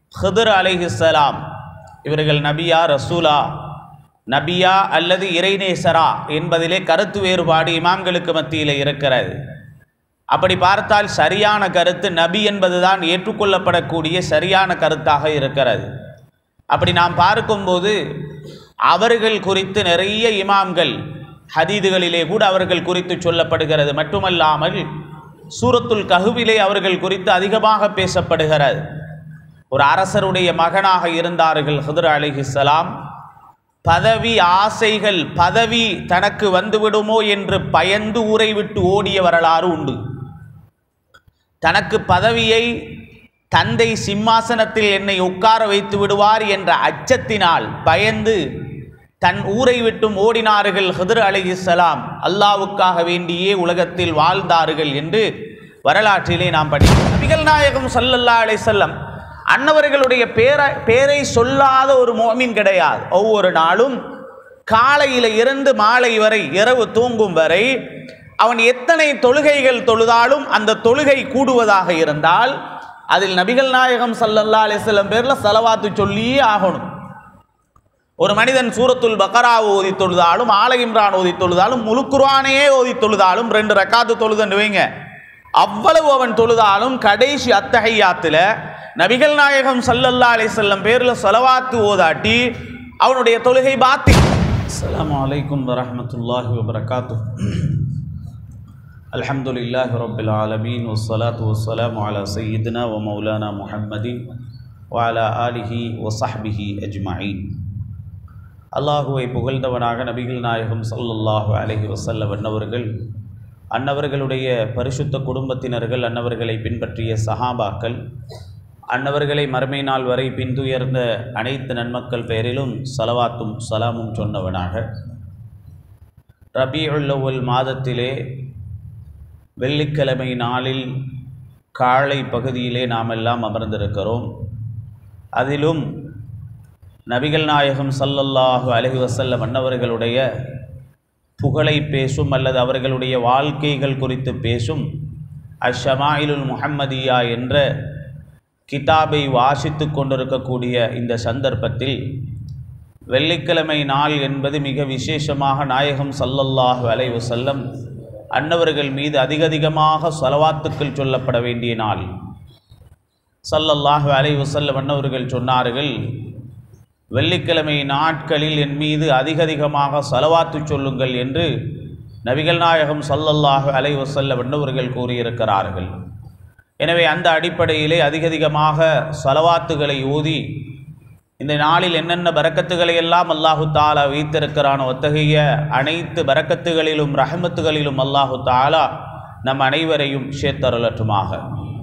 ஹிதர் அலைஹிஸ்ஸலாம் இவர்கள் நபியா ரசூலா நபியா அல்லது இறைநேசரா என்பதிலே கருத்து வேறுபாடு இமாம்களுக்கு மத்தியில் இருக்கிறது அப்படி பார்த்தால் சரியான கருத்து நபி என்பதுதான் ஏற்றுக்கொள்ளப்படக்கூடிய சரியான கருத்தாக இருக்கிறது அப்படி நாம் பார்க்கும்போது அவர்கள் குறித்து நிறைய இமாம்கள் ஹதீதுகளிலே கூட அவர்கள் குறித்து சொல்லப்படுகிறது மட்டுமல்லாமல் சூரத்துல் கஹுவிலே அவர்கள் குறித்து அதிகமாக பேசப்படுகிறது ஒரு அரசருடைய மகனாக இருந்தார்கள் ஹுதர் அலிஹிஸ்ஸலாம் பதவி ஆசைகள் பதவி தனக்கு வந்துவிடுமோ என்று பயந்து ஊரை விட்டு ஓடிய வரலாறு உண்டு தனக்கு பதவியை தந்தை சிம்மாசனத்தில் என்னை உட்கார வைத்து விடுவார் என்ற அச்சத்தினால் பயந்து தன் ஊரை விட்டும் ஓடினார்கள் ஹிதர் அலிஹிஸ்ஸலாம் அல்லாவுக்காக வேண்டியே உலகத்தில் வாழ்ந்தார்கள் என்று வரலாற்றிலே நாம் படிக்கிறோம் நபிகள் நாயகம் சல்லல்லா அலிசல்லம் அன்னவர்களுடைய பேர பேரை சொல்லாத ஒரு மோமின் கிடையாது ஒவ்வொரு நாளும் காலையில் இருந்து மாலை வரை இரவு தூங்கும் வரை அவன் எத்தனை தொழுகைகள் தொழுதாலும் அந்த தொழுகை கூடுவதாக இருந்தால் அதில் நபிகள் நாயகம் சல்லல்லா அலிஸ்லம் பேரில் செலவாத்து சொல்லியே ஆகணும் ஒரு மனிதன் சூரத்துல் பக்கரா ஓதி தொழுதாலும் ஆல இம்ரான் ஓதி தொழுதாலும் முழு குர்ஆனையே ஓதி தொழுதாலும் ரெண்டு ரக்காத்து தொழுதுன்னு வைங்க அவ்வளவு அவன் தொழுதாலும் கடைசி அத்தகையாத்தில் நபிகள் நாயகம் சல்லல்லா அலிசல்லம் பேரில் செலவாத்து ஓதாட்டி அவனுடைய தொழுகை பாத்தி அஸ்ஸலாமு அலைக்கும் வரஹ்மத்துல்லாஹி வபரகாத்து அல்ஹம்துலில்லாஹி ரப்பில் ஆலமீன் வஸ்ஸலாத்து வஸ்ஸலாமு அலா சய்யிதினா வ மௌலானா முஹம்மதின் வ அலா ஆலிஹி வ ஸஹ்பிஹி அஜ்மஈன் அல்லாஹுவை புகழ்ந்தவனாக நபிகள் நாயகம் ஸல்லல்லாஹு அலைஹி வஸல்லம் அன்னவர்கள் அன்னவர்களுடைய பரிசுத்த குடும்பத்தினர்கள் அன்னவர்களை பின்பற்றிய சஹாபாக்கள் அன்னவர்களை மறுமை நாள் வரை பின்துயர்ந்த அனைத்து நன்மக்கள் பெயரிலும் சலவாத்தும் சலாமும் சொன்னவனாக ரபியுல்லவல் மாதத்திலே வெள்ளிக்கிழமை நாளில் காலை பகுதியிலே நாம் எல்லாம் அமர்ந்திருக்கிறோம் அதிலும் நபிகள் நாயகம் சல்லல்லாஹு அலஹி வசல்லம் அன்னவர்களுடைய புகழை பேசும் அல்லது அவர்களுடைய வாழ்க்கைகள் குறித்து பேசும் அஷமாயிலுல் முஹம்மதியா என்ற கிதாபை வாசித்து கொண்டிருக்கக்கூடிய இந்த சந்தர்ப்பத்தில் வெள்ளிக்கிழமை நாள் என்பது மிக விசேஷமாக நாயகம் சல்லல்லாஹு அலை வசல்லம் அன்னவர்கள் மீது அதிகதிகமாக செலவாத்துக்கள் சொல்லப்பட வேண்டிய நாள் சல்லல்லாஹு அலை வசல்லம் அன்னவர்கள் சொன்னார்கள் வெள்ளிக்கிழமை நாட்களில் என் மீது அதிகதிகமாக செலவாத்து சொல்லுங்கள் என்று நபிகள் நாயகம் சல்லல்லாஹு அலை வசல்லம் அன்னவர்கள் கூறியிருக்கிறார்கள் எனவே அந்த அடிப்படையிலே அதிகதிகமாக சலவாத்துகளை ஊதி இந்த நாளில் என்னென்ன பரக்கத்துகளை எல்லாம் அல்லாஹு தாலா வைத்திருக்கிறானோ அத்தகைய அனைத்து பரக்கத்துகளிலும் ரஹமத்துகளிலும் அல்லாஹு தாலா நம் அனைவரையும் சேர்த்தருளற்றுமாக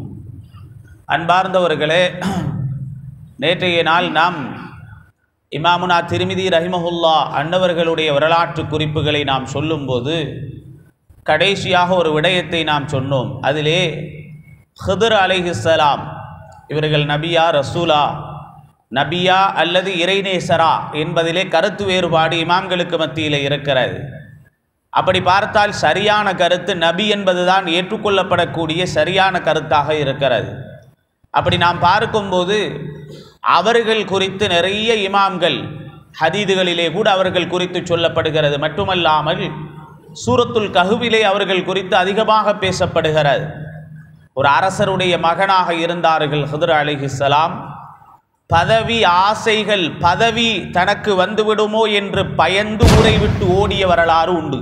அன்பார்ந்தவர்களே நேற்றைய நாள் நாம் இமாமுனா திருமிதி ரஹிமஹுல்லா அன்னவர்களுடைய வரலாற்று குறிப்புகளை நாம் சொல்லும்போது கடைசியாக ஒரு விடயத்தை நாம் சொன்னோம் அதிலே ஹிதர் அலைஹிஸ்ஸலாம் இவர்கள் நபியா ரசூலா நபியா அல்லது இறைநேசரா என்பதிலே கருத்து வேறுபாடு இமாம்களுக்கு மத்தியில் இருக்கிறது அப்படி பார்த்தால் சரியான கருத்து நபி என்பதுதான் ஏற்றுக்கொள்ளப்படக்கூடிய சரியான கருத்தாக இருக்கிறது அப்படி நாம் பார்க்கும்போது அவர்கள் குறித்து நிறைய இமாம்கள் ஹதீதுகளிலே கூட அவர்கள் குறித்து சொல்லப்படுகிறது மட்டுமல்லாமல் சூரத்துல் கஹுவிலே அவர்கள் குறித்து அதிகமாக பேசப்படுகிறது ஒரு அரசருடைய மகனாக இருந்தார்கள் ஹிதர் அலிஹிஸ்ஸலாம் பதவி ஆசைகள் பதவி தனக்கு வந்துவிடுமோ என்று பயந்து ஊரை விட்டு ஓடிய வரலாறு உண்டு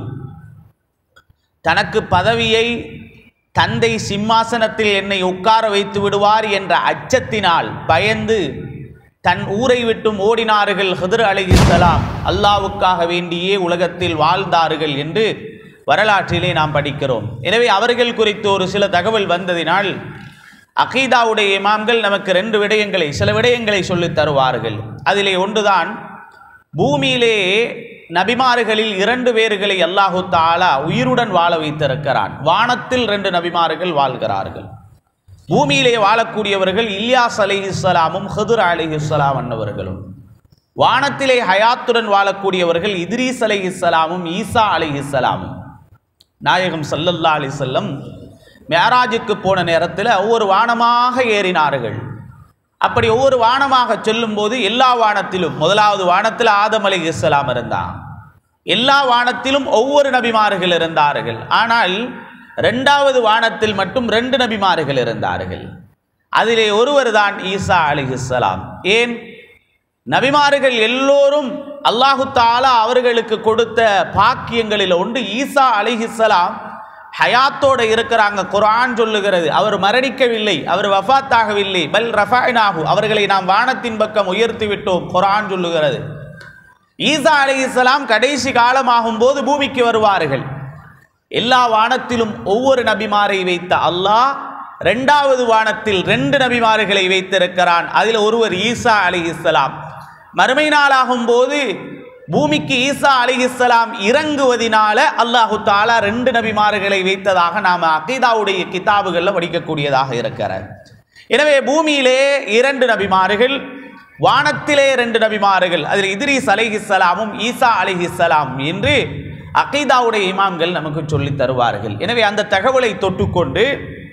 தனக்கு பதவியை தந்தை சிம்மாசனத்தில் என்னை உட்கார வைத்து விடுவார் என்ற அச்சத்தினால் பயந்து தன் ஊரை விட்டும் ஓடினார்கள் ஹிதர் அலிஹிஸ்ஸலாம் அல்லாவுக்காக வேண்டியே உலகத்தில் வாழ்ந்தார்கள் என்று வரலாற்றிலே நாம் படிக்கிறோம் எனவே அவர்கள் குறித்து ஒரு சில தகவல் வந்ததினால் அகீதாவுடைய இமாம்கள் நமக்கு ரெண்டு விடயங்களை சில விடயங்களை சொல்லித் தருவார்கள் அதிலே ஒன்றுதான் பூமியிலே நபிமார்களில் இரண்டு பேர்களை அல்லாஹு தாலா உயிருடன் வாழ வைத்திருக்கிறான் வானத்தில் ரெண்டு நபிமார்கள் வாழ்கிறார்கள் பூமியிலே வாழக்கூடியவர்கள் இல்யாஸ் அலிஹிஸ்ஸலாமும் ஹதுர் அலிஹிஸ்ஸலாம் அன்னவர்களும் வானத்திலே ஹயாத்துடன் வாழக்கூடியவர்கள் இத்ரீஸ் அலிஹிஸ்ஸலாமும் ஈசா அலிஹிஸ்ஸலாமும் நாயகம் சல்லல்லா அலிசல்லம் மேராஜுக்கு போன நேரத்தில் ஒவ்வொரு வானமாக ஏறினார்கள் அப்படி ஒவ்வொரு வானமாக சொல்லும்போது எல்லா வானத்திலும் முதலாவது வானத்தில் ஆதம் அலி இஸ்லாம் இருந்தான் எல்லா வானத்திலும் ஒவ்வொரு நபிமார்கள் இருந்தார்கள் ஆனால் ரெண்டாவது வானத்தில் மட்டும் ரெண்டு நபிமார்கள் இருந்தார்கள் அதிலே ஒருவர் தான் ஈசா அலிஹிஸ்ஸலாம் ஏன் நபிமார்கள் எல்லோரும் அல்லாஹு தாலா அவர்களுக்கு கொடுத்த பாக்கியங்களில் ஒன்று ஈசா அலிஹிஸ்ஸலாம் ஹயாத்தோட இருக்கிறாங்க குர்ஆன் சொல்லுகிறது அவர் மரணிக்கவில்லை அவர் வஃபாத்தாகவில்லை பல் ரஃபாயினாகு அவர்களை நாம் வானத்தின் பக்கம் உயர்த்தி விட்டோம் குர்ஆன் சொல்லுகிறது ஈசா அலிஹிஸ்ஸலாம் கடைசி காலமாகும் போது பூமிக்கு வருவார்கள் எல்லா வானத்திலும் ஒவ்வொரு நபிமாரை வைத்த அல்லாஹ் ரெண்டாவது வானத்தில் ரெண்டு நபிமார்களை வைத்திருக்கிறான் அதில் ஒருவர் ஈசா அலிஹிஸ்ஸலாம் மறுமை நாளாகும் போது பூமிக்கு ஈசா அலிஹிஸ்ஸலாம் இறங்குவதினால அல்லாஹு தாலா ரெண்டு நபிமார்களை வைத்ததாக நாம் அகீதாவுடைய கிதாபுகளில் படிக்கக்கூடியதாக இருக்கிறது எனவே பூமியிலே இரண்டு நபிமார்கள் வானத்திலே ரெண்டு நபிமார்கள் அதில் இத்ரீஸ் அலிஹிஸ்ஸலாமும் ஈசா அலிஹிஸ்ஸலாம் என்று அகீதாவுடைய இமாம்கள் நமக்கு சொல்லித் தருவார்கள் எனவே அந்த தகவலை தொட்டுக்கொண்டு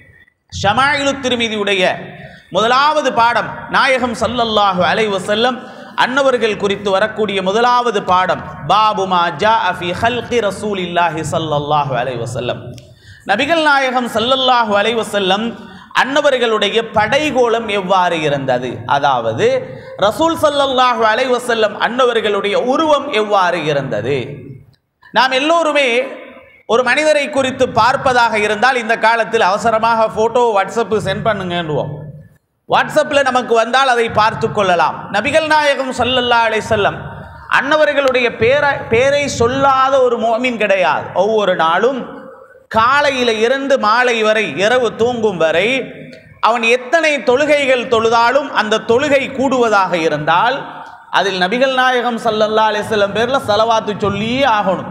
ஷமாயிலு திருமதியுடைய முதலாவது பாடம் நாயகம் சல்லல்லாஹு அலைஹி வஸல்லம் அன்னவர்கள் குறித்து வரக்கூடிய முதலாவது பாடம் பாபுமா ஜா அஃபி ஹல்கி ரசூலில்லாஹி ஸல்லல்லாஹு அலைஹி வஸல்லம் நபிகள் நாயகம் ஸல்லல்லாஹு அலைஹி வஸல்லம் அன்னவர்களுடைய படைகோலம் எவ்வாறு இருந்தது அதாவது ரசூல் ஸல்லல்லாஹு அலைஹி வஸல்லம் அன்னவர்களுடைய உருவம் எவ்வாறு இருந்தது நாம் எல்லோருமே ஒரு மனிதரை குறித்து பார்ப்பதாக இருந்தால் இந்த காலத்தில் அவசரமாக ஃபோட்டோ வாட்ஸ்அப்பு சென்ட் பண்ணுங்கன்றுவோம் வாட்ஸ்அப்பில் நமக்கு வந்தால் அதை பார்த்து கொள்ளலாம் நபிகள் நாயகம் சல்லல்லா அலைஹிஸ்ஸல்லம் அன்னவர்களுடைய பேர பேரை சொல்லாத ஒரு மோமின் கிடையாது ஒவ்வொரு நாளும் காலையில் இருந்து மாலை வரை இரவு தூங்கும் வரை அவன் எத்தனை தொழுகைகள் தொழுதாலும் அந்த தொழுகை கூடுவதாக இருந்தால் அதில் நபிகள் நாயகம் சல்லல்லா அலிஸ்லம் பேரில் செலவாத்து சொல்லியே ஆகணும்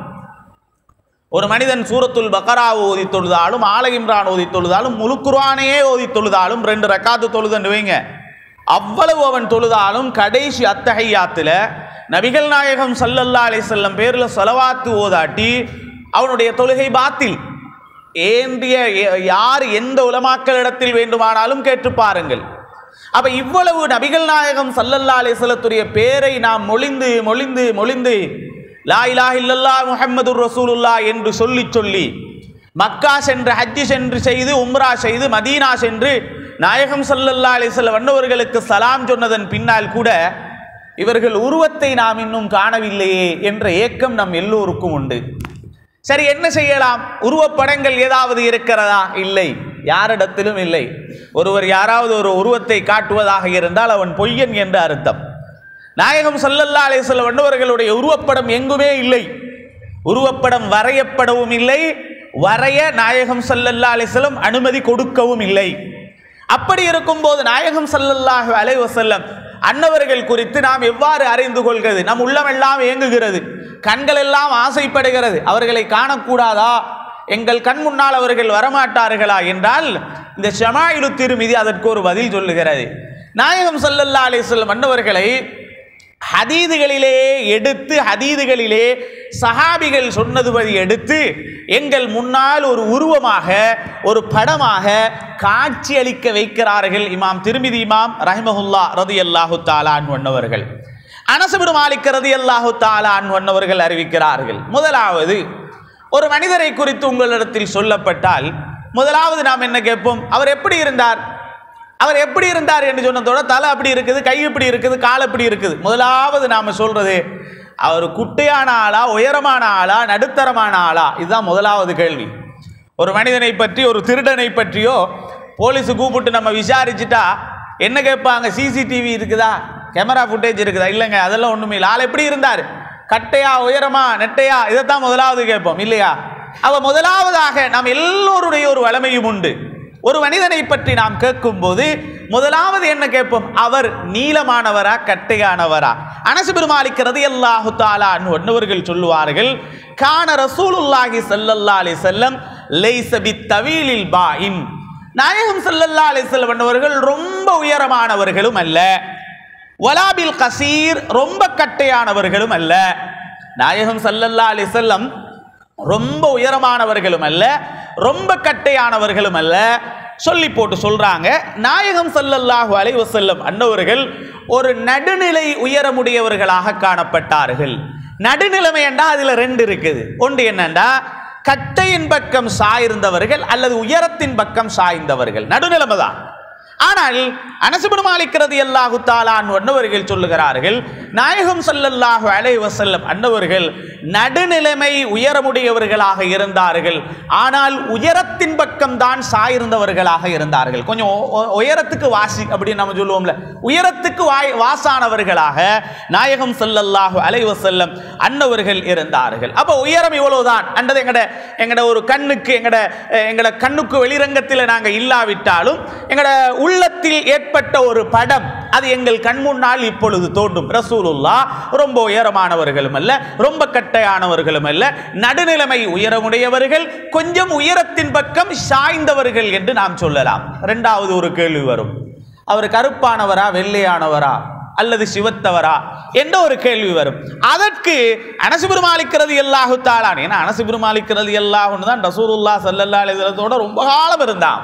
ஒரு மனிதன் சூரத்துல் பக்கராவை ஓதி தொழுதாலும் ஆல இம்ரான் ஓதி தொழுதாலும் முழு குர்ஆனையே ஓதி தொழுதாலும் ரெண்டு ரக்காத்து தொழுதுன்னு வைங்க அவ்வளவு அவன் தொழுதாலும் கடைசி அத்தகையாத்தில் நபிகள் நாயகம் சல்லல்லா அலிசல்லம் பேரில் செலவாத்து ஓதாட்டி அவனுடைய தொழுகை பாத்தில் ஏந்திய யார் எந்த உலமாக்களிடத்தில் வேண்டுமானாலும் கேட்டு பாருங்கள் அப்ப இவ்வளவு நபிகள் நாயகம் சல்லல்லா அலிசல்லத்துடைய பேரை நாம் மொழிந்து மொழிந்து மொழிந்து லா இலாஹ இல்லல்லா முஹம்மது ரசூலுல்லா என்று சொல்லி சொல்லி மக்கா சென்று ஹஜ்ஜி சென்று செய்து உம்ரா செய்து மதீனா சென்று நாயகம் சல்லல்லா அலிசல்ல வண்ணவர்களுக்கு சலாம் சொன்னதன் பின்னால் கூட இவர்கள் உருவத்தை நாம் இன்னும் காணவில்லையே என்ற ஏக்கம் நம் எல்லோருக்கும் உண்டு சரி என்ன செய்யலாம் உருவப்படங்கள் ஏதாவது இருக்கிறதா இல்லை யாரிடத்திலும் இல்லை ஒருவர் யாராவது ஒரு உருவத்தை காட்டுவதாக இருந்தால் அவன் பொய்யன் என்று அர்த்தம் நாயகம் சல்லல்லா அலிஸ்ல வண்டவர்களுடைய உருவப்படம் எங்குமே இல்லை உருவப்படம் வரையப்படவும் இல்லை வரைய நாயகம் சல்லல்லா அலிஸ்லம் அனுமதி கொடுக்கவும் இல்லை அப்படி இருக்கும்போது நாயகம் சல்லல்லாஹு அலை வசல்லம் அன்னவர்கள் குறித்து நாம் எவ்வாறு அறிந்து கொள்கிறது நம் உள்ளமெல்லாம் இயங்குகிறது கண்கள் எல்லாம் ஆசைப்படுகிறது அவர்களை காணக்கூடாதா எங்கள் கண் முன்னால் அவர்கள் வரமாட்டார்களா என்றால் இந்த ஷமாயிலு திருமிதி அதற்கு ஒரு பதில் சொல்லுகிறது நாயகம் சல்லல்லா அலிஸ்லம் அன்னவர்களை ஹதீதுகளிலே எடுத்து ஹதீதுகளிலே சஹாபிகள் சொன்னதுபடி எடுத்து எங்கள் முன்னால் ஒரு உருவமாக ஒரு படமாக காட்சி அளிக்க வைக்கிறார்கள் இமாம் திருமிதி இமாம் ரஹிமஹுல்லா ரதி அல்லாஹு தாலான் வண்ணவர்கள் அனசபிடு மாலிக் ரதி அல்லாஹு தாலான் வண்ணவர்கள் அறிவிக்கிறார்கள் முதலாவது ஒரு மனிதரை குறித்து உங்களிடத்தில் சொல்லப்பட்டால் முதலாவது நாம் என்ன கேட்போம் அவர் எப்படி இருந்தார் அவர் எப்படி இருந்தார் என்று சொன்னதோட தலை அப்படி இருக்குது கை இப்படி இருக்குது கால் எப்படி இருக்குது முதலாவது நாம சொல்றது அவர் குட்டையான ஆளா உயரமான ஆளா நடுத்தரமான ஆளா இதுதான் முதலாவது கேள்வி ஒரு மனிதனை பற்றி ஒரு திருடனை பற்றியோ போலீஸ் கூப்பிட்டு நம்ம விசாரிச்சுட்டா என்ன கேட்பாங்க சிசிடிவி இருக்குதா கேமரா ஃபுட்டேஜ் இருக்குதா இல்லைங்க அதெல்லாம் ஒன்றுமே இல்லை ஆள் எப்படி இருந்தார் கட்டையா உயரமா நெட்டையா இதைத்தான் முதலாவது கேட்போம் இல்லையா அவ முதலாவதாக நாம் எல்லோருடைய ஒரு வளமையும் உண்டு ஒரு மனிதனை பற்றி நாம் கேட்கும்போது முதலாவது என்ன கேட்போம் அவர் நீளமானவரா கட்டையானவரா அனசு பெருமாளிக்கு ரதி அல்லாஹு தாலா ஒன்னவர்கள் சொல்லுவார்கள் கான ரசூலுல்லாஹி ஸல்லல்லாஹு அலைஹி வஸல்லம் லைஸ பித்தவீலில் பாயின் நாயகம் ஸல்லல்லாஹு அலைஹி வஸல்லம் என்பவர்கள் ரொம்ப உயரமானவர்களும் அல்ல வலாபில் கசீர் ரொம்ப கட்டையானவர்களும் அல்ல நாயகம் ஸல்லல்லாஹு அலைஹி வஸல்லம் ரொம்ப உயரமானவர்களும் அல்ல ரொம்ப கட்டையானவர்களும் அல்ல சொல்லி போட்டு சொல்றாங்க நாயகம் ஸல்லல்லாஹு அலைஹி வஸல்லம் அன்னவர்கள் ஒரு நடுநிலை உயரமுடையவர்களாக காணப்பட்டார்கள் நடுநிலைமை என்றா அதுல ரெண்டு இருக்குது ஒன்று என்னண்டா கட்டையின் பக்கம் சாய்ந்தவர்கள் அல்லது உயரத்தின் பக்கம் சாய்ந்தவர்கள் நடுநிலைமை தான் ஆனால் அனசுபுடு மாலிக்கிறது அல்லாஹு தாலான் அன்னவர்கள் சொல்லுகிறார்கள் நாயகம் ஸல்லல்லாஹு அலைஹி வஸல்லம் அன்னவர்கள் நடுநிலைமை உயரமுடையவர்களாக இருந்தார்கள் ஆனால் உயரத்தின் பக்கம் தான் சாய்ந்தவர்களாக இருந்தார்கள் கொஞ்சம் உ- உ- உயரத்துக்கு வாசி அப்படின்னு நம்ம சொல்லுவோம்ல உயரத்துக்கு வாய் வாசானவர்களாக நாயகம் ஸல்லல்லாஹு அலைஹி வஸல்லம் அன்னவர்கள் இருந்தார்கள் அப்போ உயரம் இவ்வளவுதான் அண்டது எங்கட எங்கட ஒரு கண்ணுக்கு எங்கட அஹ், எங்கட கண்ணுக்கு வெளிரங்கத்தில் நாங்கள் இல்லாவிட்டாலும் எங்கட உள்ளத்தில் ஏற்பட்ட ஒரு படம் அது எங்கள் கண் முன்னால் இப்பொழுது தோன்றும் ரசூலுல்லா ரொம்ப உயரமானவர்களும் அல்ல ரொம்ப கட்டையானவர்களும் அல்ல நடுநிலைமை உயரமுடையவர்கள் கொஞ்சம் உயரத்தின் பக்கம் சாய்ந்தவர்கள் என்று நாம் சொல்லலாம் இரண்டாவது ஒரு கேள்வி வரும் அவர் கருப்பானவரா வெள்ளையானவரா அல்லது சிவத்தவரா என்ற ஒரு கேள்வி வரும் அதற்கு அனசுபெருமாளிக்கிறது எல்லாஹு தாளான் ஏன்னா அனசுபெருமாளிக்கிறது எல்லாஹுன்னு தான் ரசூலுல்லா சல்லல்லா அலிஸ்லத்தோட ரொம்ப காலம் இருந்தான்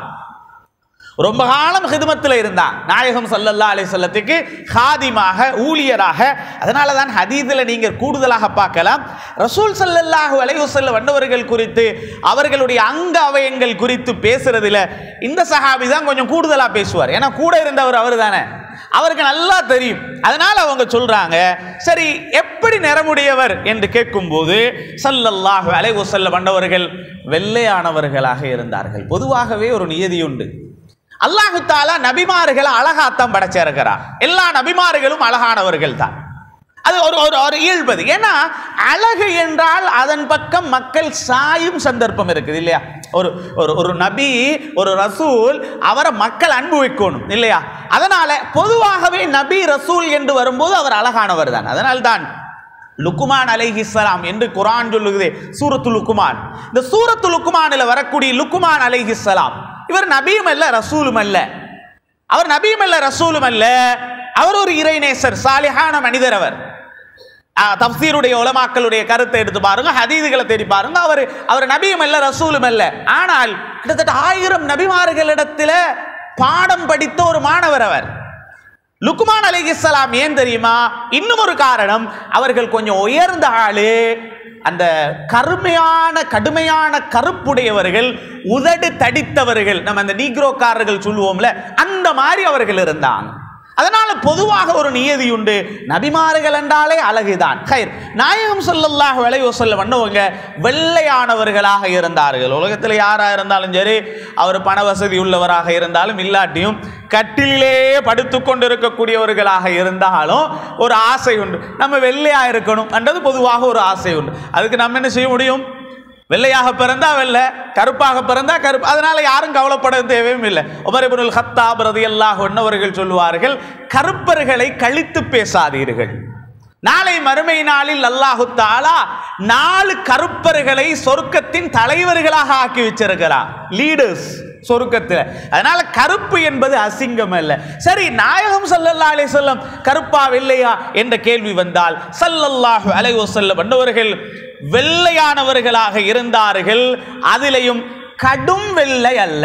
ரொம்ப காலம் ஹிதமத்தில் இருந்தான் நாயகம் சல்லல்லா அலி சொல்லத்துக்கு ஹாதிமாக ஊழியராக அதனால தான் ஹதீதில் நீங்கள் கூடுதலாக பார்க்கலாம் ரசூல் சல்லல்லாஹு அலைஹி வஸல்லம் வந்தவர்கள் குறித்து அவர்களுடைய அங்க அவயங்கள் குறித்து பேசுறதுல இந்த சஹாபி தான் கொஞ்சம் கூடுதலாக பேசுவார் ஏன்னா கூட இருந்தவர் அவர் தானே அவருக்கு நல்லா தெரியும் அதனால அவங்க சொல்றாங்க சரி எப்படி நிறமுடையவர் என்று கேட்கும்போது சல்லல்லாஹு அலைஹி வஸல்லம் வந்தவர்கள் வெள்ளையானவர்களாக இருந்தார்கள் பொதுவாகவே ஒரு நியதி உண்டு அல்லாஹு தாலா நபிமார்களை அழகாத்தான் படைச்சிருக்கிறார் எல்லா நபிமார்களும் அழகானவர்கள் தான் அது ஒரு ஒரு ஒரு இயல்பது ஏன்னா அழகு என்றால் அதன் பக்கம் மக்கள் சாயும் சந்தர்ப்பம் இருக்குது இல்லையா ஒரு ஒரு ஒரு நபி ஒரு ரசூல் அவரை மக்கள் அன்பு வைக்கணும் இல்லையா அதனால பொதுவாகவே நபி ரசூல் என்று வரும்போது அவர் அழகானவர் தான் அதனால்தான் லுக்குமான் அலைஹிஸ்ஸலாம் என்று குரான் சொல்லுகிறே சூரத்து லுக்குமான் இந்த சூரத்து லுக்குமானில் வரக்கூடிய லுக்குமான் அலைஹிஸ்ஸலாம் இவர் நபியும் அல்ல ரசூலும் அல்ல அவர் நபியும் அல்ல ரசூலும் அல்ல அவர் ஒரு இறைநேசர் சாலிஹான மனிதர் அவர் ஆ, தப்சீருடைய உலமாக்களுடைய கருத்தை எடுத்து பாருங்க ஹதீதுகளை தேடி பாருங்க அவர் அவர் நபியும் அல்ல ரசூலும் அல்ல ஆனால் கிட்டத்தட்ட ஆயிரம் நபிமார்களிடத்துல பாடம் படித்த ஒரு மாணவர் அவர் லுக்மான் அலைஹிஸ்ஸலாம் ஏன் தெரியுமா இன்னும் ஒரு காரணம் அவர்கள் கொஞ்சம் உயர்ந்த ஆளு அந்த கருமையான கடுமையான கருப்புடையவர்கள் உதடு தடித்தவர்கள் நம்ம அந்த நீக்ரோக்காரர்கள் சொல்லுவோம்ல அந்த மாதிரி அவர்கள் இருந்தாங்க அதனால பொதுவாக ஒரு நியதி உண்டு நபிமார்கள் என்றாலே அழகுதான் ஹைர் நாயகம் ஸல்லல்லாஹு அலைஹி வஸல்லம் வந்தவங்க வெள்ளையானவர்களாக இருந்தார்கள் உலகத்தில் யாராக இருந்தாலும் சரி அவர் பண வசதி உள்ளவராக இருந்தாலும் இல்லாட்டியும் கட்டிலே படுத்து கொண்டிருக்கக்கூடியவர்களாக இருந்தாலும் ஒரு ஆசை உண்டு நம்ம வெள்ளையா இருக்கணும் என்றது பொதுவாக ஒரு ஆசை உண்டு அதுக்கு நம்ம என்ன செய்ய முடியும் வெள்ளையாக பிறந்தா வெள்ளை கருப்பாக பிறந்தா கருப்பு அதனால யாரும் கவலைப்பட தேவையும் இல்லை உமர் இப்னுல் ஹத்தாப் ரலியல்லாஹு அன்ஹு அவர்கள் சொல்லுவார்கள் கருப்பர்களை கழித்து பேசாதீர்கள் நாளை மறுமை நாளில் அல்லாஹு தாலா நாலு கருப்பர்களை சொர்க்கத்தின் தலைவர்களாக ஆக்கி வச்சிருக்கிறான் லீடர்ஸ் சொர்க்கத்தில் அதனால கருப்பு என்பது அசிங்கம் அல்ல சரி நாயகம் ஸல்லல்லாஹு அலைஹி வஸல்லம் கருப்பா வெள்ளையா என்ற கேள்வி வந்தால் ஸல்லல்லாஹு அலைஹி வஸல்லம் வந்தவர்கள் வெள்ளையானவர்களாக இருந்தார்கள் அதிலையும் கடும் வெள்ளை அல்ல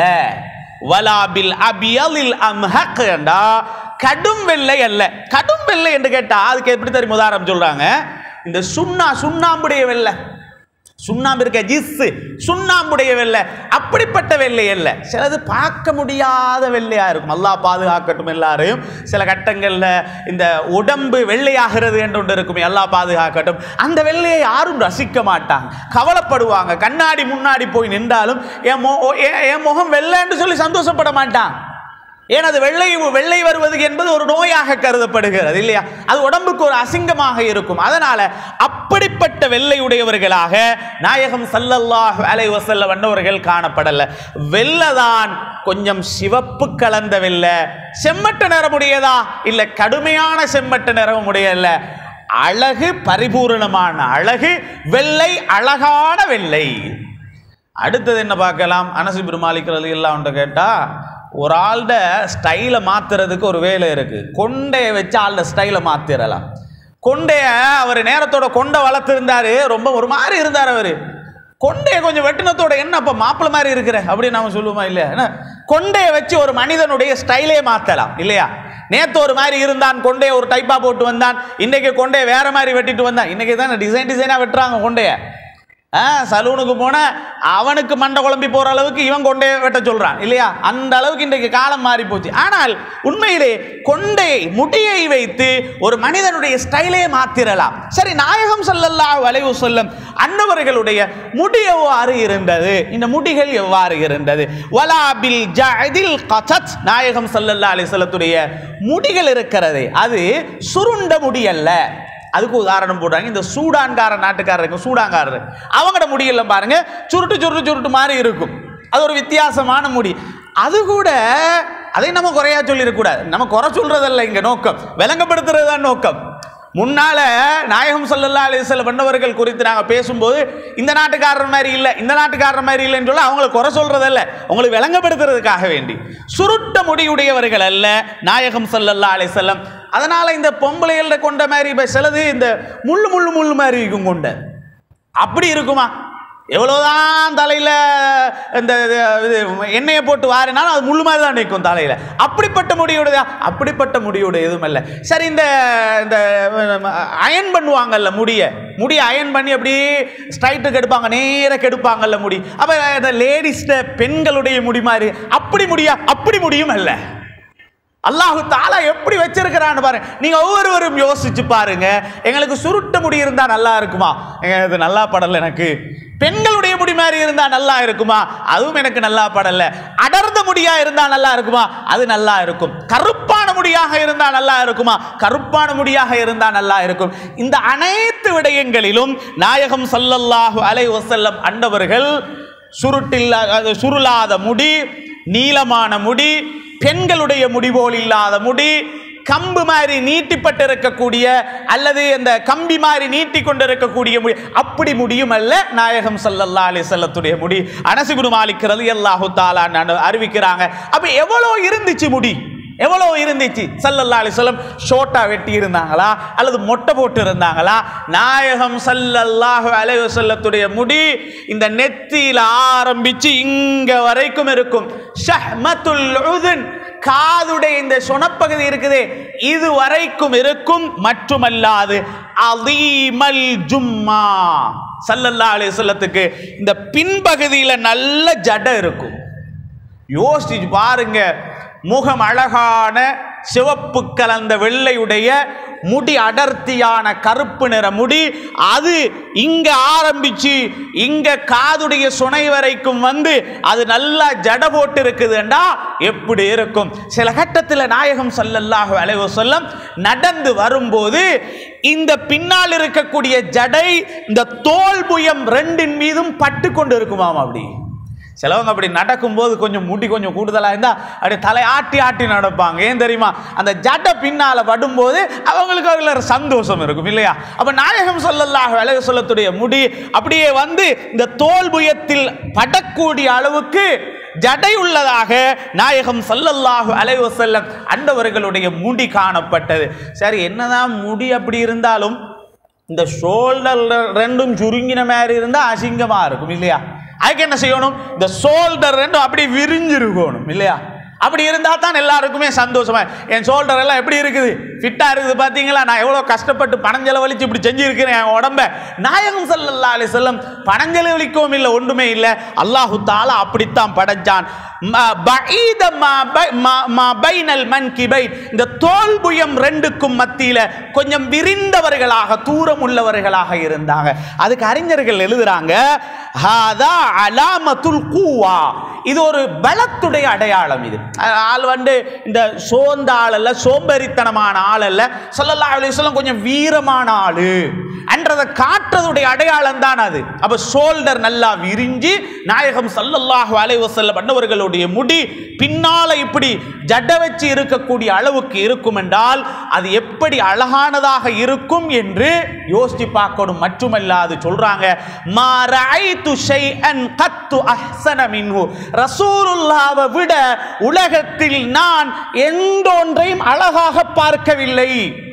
வலாபில் அபியலில் அம்ஹக் என்றா கடும் வெள்ளை அல்ல கடும் வெள்ளை என்று கேட்டா அதுக்கு எப்படி தெரியும் உதாரணம் சொல்றாங்க இந்த சுண்ணா சுண்ணாம்புடைய வெள்ளை சுண்ணாம்பு இருக்க ஜிஸ்ஸு சுண்ணாம்புடைய வெள்ளை அப்படிப்பட்ட வெள்ளை அல்ல சிலது பார்க்க முடியாத வெள்ளையா இருக்கும் அல்லாஹ் பாதுகாக்கட்டும் எல்லாரையும் சில கட்டங்களில் இந்த உடம்பு வெள்ளையாகிறது என்று ஒன்று இருக்குமே அல்லாஹ் பாதுகாக்கட்டும் அந்த வெள்ளையை யாரும் ரசிக்க மாட்டாங்க கவலைப்படுவாங்க கண்ணாடி முன்னாடி போய் நின்றாலும் என் மொ என் என் முகம் வெள்ளைன்னு சொல்லி சந்தோஷப்பட மாட்டான் ஏன் அது வெள்ளை வெள்ளை வருவது என்பது ஒரு நோயாக கருதப்படுகிறது இல்லையா அது உடம்புக்கு ஒரு அசிங்கமாக இருக்கும் அதனால அப்படிப்பட்ட வெள்ளை உடையவர்களாக நாயகம் ஸல்லல்லாஹு அலைஹி வஸல்லம் வந்தவர்கள் காணப்படல வெள்ளதான் கொஞ்சம் சிவப்பு கலந்த வெள்ளை செம்மட்ட நிறமுடையதா இல்ல கடுமையான செம்மட்ட நிறமுடையல்ல அழகு பரிபூரணமான அழகு வெள்ளை அழகான வெள்ளை அடுத்தது என்ன பார்க்கலாம் அனசு பெருமாளிக்கிறது எல்லாம் கேட்டா ஒரு ஆள்ட ஸ்டைலை மாத்துறதுக்கு ஒரு வேலை இருக்கு கொண்டையை வச்சு ஆள்ட ஸ்டைலை மாத்திரலாம் கொண்டைய அவர் நேரத்தோட கொண்டை வளர்த்துருந்தாரு ரொம்ப ஒரு மாதிரி இருந்தார் அவர் கொண்டைய கொஞ்சம் வெட்டினத்தோட என்ன அப்போ மாப்பிள்ளை மாதிரி இருக்கிற அப்படின்னு நாம சொல்லுவோமா இல்லையா என்ன கொண்டைய வச்சு ஒரு மனிதனுடைய ஸ்டைலே மாத்தலாம் இல்லையா நேத்து ஒரு மாதிரி இருந்தான் கொண்டைய ஒரு டைப்பா போட்டு வந்தான் இன்னைக்கு கொண்டைய வேற மாதிரி வெட்டிட்டு வந்தான் இன்னைக்கு தான் டிசைன் டிசைனா வெட்டுறாங்க கொண்டைய ஆ சலூனுக்கு போன அவனுக்கு மண்டை குழம்பி போற அளவுக்கு இவன் கொண்டே வெட்ட சொல்றான் இல்லையா அந்த அளவுக்கு இன்றைக்கு காலம் மாறி போச்சு ஆனால் உண்மையிலே கொண்டை முடியை வைத்து ஒரு மனிதனுடைய ஸ்டைலே மாத்திரலாம் சரி நாயகம் ஸல்லல்லாஹு அலைஹி வஸல்லம் அன்னவர்களுடைய முடி எவ்வாறு இருந்தது இந்த முடிகள் எவ்வாறு இருந்தது வலா பில் ஜஅதில் கசத் நாயகம் ஸல்லல்லாஹு அலைஹி வஸல்லத்துடைய முடிகள் இருக்கிறது அது சுருண்ட முடி அல்ல அதுக்கு உதாரணம் போடுறாங்க இந்த சூடான்கார நாட்டுக்காரருக்கு சூடான்காரர் அவங்களோட முடியெல்லாம் பாருங்க சுருட்டு சுருட்டு சுருட்டு மாதிரி இருக்கும் அது ஒரு வித்தியாசமான முடி அது கூட அதை நம்ம குறையா சொல்லிடக்கூடாது நம்ம குறை சொல்றதல்ல இங்க நோக்கம் விளங்கப்படுத்துறது தான் நோக்கம் முன்னால நாயகம் ஸல்லல்லாஹு அலைஹி வஸல்லம் பண்ணவர்கள் குறித்து நாங்கள் பேசும்போது இந்த நாட்டுக்காரர் மாதிரி இல்லை இந்த நாட்டுக்காரர் மாதிரி இல்லைன்னு சொல்ல அவங்கள குறை சொல்றதல்ல உங்களுக்கு விளங்கப்படுத்துறதுக்காக வேண்டி சுருட்ட முடியுடையவர்கள் அல்ல நாயகம் ஸல்லல்லாஹு அலைஹி வஸல்லம் அதனால இந்த பொம்பளைகள கொண்ட மாதிரி இப்ப சிலது இந்த முள்ளு முள்ளு முள்ளு மாதிரி இருக்கும் கொண்ட அப்படி இருக்குமா எவ்வளவுதான் தலையில இந்த இது எண்ணெயை போட்டு வாரினாலும் அது முள்ளு மாதிரி தான் நிற்கும் தலையில அப்படிப்பட்ட முடியுடையதா அப்படிப்பட்ட முடியுடைய எதுவும் இல்லை சரி இந்த இந்த அயன் பண்ணுவாங்கல்ல முடிய முடி அயன் பண்ணி அப்படியே ஸ்ட்ரைட்டுக்கு எடுப்பாங்க நேர கெடுப்பாங்கல்ல முடி அப்ப இந்த லேடிஸ்ட பெண்களுடைய முடி மாதிரி அப்படி முடியா அப்படி முடியும் அல்ல அல்லாஹு தாலா எப்படி வச்சிருக்கிறான்னு பாருங்க நீங்க ஒவ்வொருவரும் யோசிச்சு பாருங்க எங்களுக்கு சுருட்ட முடி இருந்தா நல்லா இருக்குமா ஏங்க, இது நல்லா படல எனக்கு பெண்களுடைய முடி மாதிரி இருந்தா நல்லா இருக்குமா அதுவும் எனக்கு நல்லா படல அடர்ந்த முடியா இருந்தா நல்லா இருக்குமா அது நல்லா இருக்கும் கருப்பான முடியாக இருந்தா நல்லா இருக்குமா கருப்பான முடியாக இருந்தா நல்லா இருக்கும் இந்த அனைத்து விடயங்களிலும் நாயகம் ஸல்லல்லாஹு அலைஹி வஸல்லம் அண்டவர்கள் சுருட்டில்லா அது சுருளாத முடி நீளமான முடி பெண்களுடைய முடி போல் இல்லாத முடி கம்பு மாதிரி நீட்டிப்பட்டு இருக்கக்கூடிய அல்லது அந்த கம்பி மாதிரி நீட்டி கொண்டு இருக்கக்கூடிய முடி அப்படி முடியும் அல்ல நாயகம் ஸல்லல்லாஹு அலைஹி வஸல்லத்துடைய முடி அனசிபுரு மாலிக் ரலியல்லாஹு தஆலா அறிவிக்கிறாங்க அப்ப எவ்வளோ இருந்துச்சு முடி எவ்வளோ இருந்துச்சு ஸல்லல்லாஹு அலைஹி வஸல்லம் ஷோட்டா வெட்டி இருந்தாங்களா அல்லது மொட்டை போட்டு இருந்தாங்களா நாயகம் ஸல்லல்லாஹு அலைஹி வஸல்லத்துடைய முடி இந்த நெத்தியில ஆரம்பிச்சு இங்க வரைக்கும் இருக்கும் ஷஹ்மத்துல் உதுன் காதுடைய இந்த சொனப்பகுதி இருக்குதே இது வரைக்கும் இருக்கும் மட்டுமல்லாது அதீமல் ஜும்மா ஸல்லல்லாஹு அலைஹி வஸல்லத்துக்கு இந்த பின்பகுதியில நல்ல ஜடை இருக்கும் யோசிச்சு பாருங்க முகம் அழகான சிவப்பு கலந்த வெள்ளையுடைய முடி அடர்த்தியான கருப்பு நிற முடி அது இங்க ஆரம்பிச்சு இங்க காதுடைய சுனை வரைக்கும் வந்து அது நல்லா ஜட போட்டு இருக்குதுண்டா எப்படி இருக்கும் சில கட்டத்தில் நாயகம் ஸல்லல்லாஹு அலைஹி வஸல்லம் நடந்து வரும்போது இந்த பின்னால் இருக்கக்கூடிய ஜடை இந்த தோல் புயம் ரெண்டின் மீதும் பட்டு கொண்டு இருக்குமாம் அப்படி சிலவங்க அப்படி நடக்கும்போது கொஞ்சம் முடி கொஞ்சம் கூடுதலாக இருந்தால் அப்படி தலை ஆட்டி ஆட்டி நடப்பாங்க ஏன் தெரியுமா அந்த ஜடை பின்னால் படும்போது அவங்களுக்கு அதில் ஒரு சந்தோஷம் இருக்கும் இல்லையா அப்போ நாயகம் ஸல்லல்லாஹு அலைஹி வஸல்லத்துடைய முடி அப்படியே வந்து இந்த தோல் புயத்தில் படக்கூடிய அளவுக்கு ஜடை உள்ளதாக நாயகம் ஸல்லல்லாஹு அலைஹி வஸல்லம் அண்டவர்களுடைய முடி காணப்பட்டது சரி என்னதான் முடி அப்படி இருந்தாலும் இந்த ஷோல்டர் ரெண்டும் சுருங்கின மாதிரி இருந்தால் அசிங்கமாக இருக்கும் இல்லையா அதுக்கு என்ன செய்யணும் இந்த ஷோல்டர் ரெண்டும் அப்படி விரிஞ்சிருக்கணும் இல்லையா அப்படி இருந்தால் தான் எல்லாருக்குமே சந்தோஷமா என் ஷோல்டர் எல்லாம் எப்படி இருக்குது ஃபிட்டாக இருக்குது பார்த்தீங்களா நான் எவ்வளோ கஷ்டப்பட்டு பணம் செலவழிச்சு இப்படி செஞ்சிருக்கிறேன் என் உடம்ப நாயகம் ஸல்லல்லாஹு அலைஹி வஸல்லம் பணம் செலவழிக்கவும் இல்லை ஒன்றுமே இல்லை அல்லாஹு தாலா அப்படித்தான் படைச்சான் ம- பஈத மா பை- மா- மா பைனல் மன்கிபைன். இந்த தோல் புயம் ரெண்டுக்கும் மத்தியில கொஞ்சம் விரிந்தவர்களாக தூரம் உள்ளவர்களாக இருந்தாங்க அதுக்கு அறிஞர்கள் எழுதுறாங்க ஹாதா அலாமத்துல் கூவா இது ஒரு பலத்துடைய அடையாளம் இது அஹ் ஆள் வந்து இந்த சோர்ந்த ஆள் அல்ல சோம்பேறித்தனமான ஆள் அல்ல ஸல்லல்லாஹு அலைஹி வஸல்லம் கொஞ்சம் வீரமான ஆளு என்றதை காட்டுறதுடைய அடையாளம் தான் அது அப்ப ஷோல்டர் நல்லா விரிஞ்சு நாயகம் ஸல்லல்லாஹு அலைஹி வஸல்லம் அன்னவர்களுடைய முடி பின்னால இப்படி ஜட வச்சு இருக்கக்கூடிய அளவுக்கு இருக்கும் என்றால் அது எப்படி அழகானதாக இருக்கும் என்று யோசிச்சு பார்க்கணும் மட்டுமல்லாது சொல்றாங்க மா ரஅய்து ஷைஅன் கத்து அஹ்ஸன மின்ஹு ரசூலுல்லாஹ்வை விட உலகத்தில் நான் எந்த ஒன்றையும் அழகாக பார்க்கவில்லை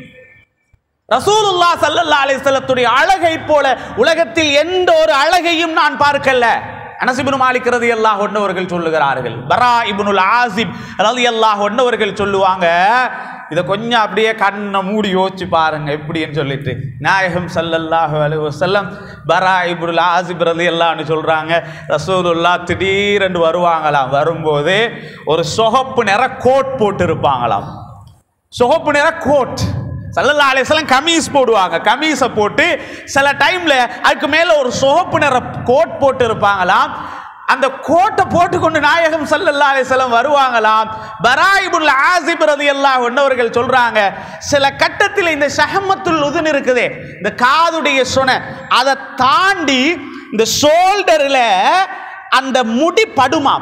ரசூலுல்லாஹ் ஸல்லல்லாஹு அலைஹி வஸல்லத்துடைய அழகை போல உலகத்தில் எந்த ஒரு அழகையும் நான் பார்க்கல அனசிபுன் மாலிக் ரதி அல்லாஹ் ஒன்னவர்கள் சொல்லுகிறார்கள் பரா இப்னுல் ஆசிப் ரதி அல்லாஹ் ஒன்னவர்கள் சொல்லுவாங்க இதை கொஞ்சம் அப்படியே கண்ணை மூடி யோசிச்சு பாருங்க எப்படின்னு சொல்லிட்டு நாயகம் ஸல்லல்லாஹு அலைஹி வஸல்லம் பரா இப்னுல் ஆசிப் ரதி அல்லாஹ்னு சொல்றாங்க ரசூலுல்லா திடீரென்று வருவாங்களாம் வரும்போது ஒரு சொகப்பு நிற கோட் போட்டு இருப்பாங்களாம் சிவப்பு நிற கோட் சல்லல்லா அலிஸ்லாம் கமீஸ் போடுவாங்க கமீஸை போட்டு சில டைம்ல அதுக்கு மேல ஒரு சிவப்பு நிற கோட் போட்டு இருப்பாங்களாம் அந்த கோட்டை போட்டுக்கொண்டு நாயகம் சல்லல்லா அலிஸ்லாம் வருவாங்களாம் பராயிபுல் ஆசிப் ரலியல்லாஹு அன்ஹு சொல்றாங்க சில கட்டத்தில் இந்த ஷஹமத்துல் உதுன் இருக்குதே இந்த காதுடைய சொன அதை தாண்டி இந்த ஷோல்டரில் அந்த முடி படுமாம்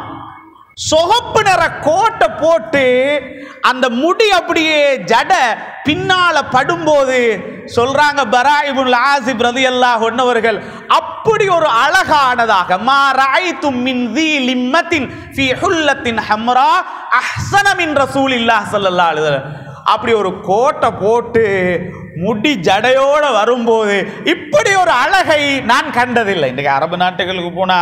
சொகப்பு நிற கோட்டை போட்டு அந்த முடி அப்படியே ஜட பின்னால படும்போது சொல்றாங்க பராயிபுல் ஆசிப் ரலியல்லாஹு அன்ஹுவர்கள் அப்படி ஒரு அழகானதாக மா ரஐத்தும் மின் தி லிம்மத்தின் ஃபீ ஹுல்லத்தின் ஹம்ரா அஹ்ஸன மின் ரசூலில்லாஹ் ஸல்லல்லாஹு அலைஹி வஸல்லம் அப்படி ஒரு கோட்டை போட்டு முடி ஜடையோட வரும்போது இப்படி ஒரு அழகை நான் கண்டதில்லை இன்றைக்கு அரபு நாட்டுகளுக்கு போனா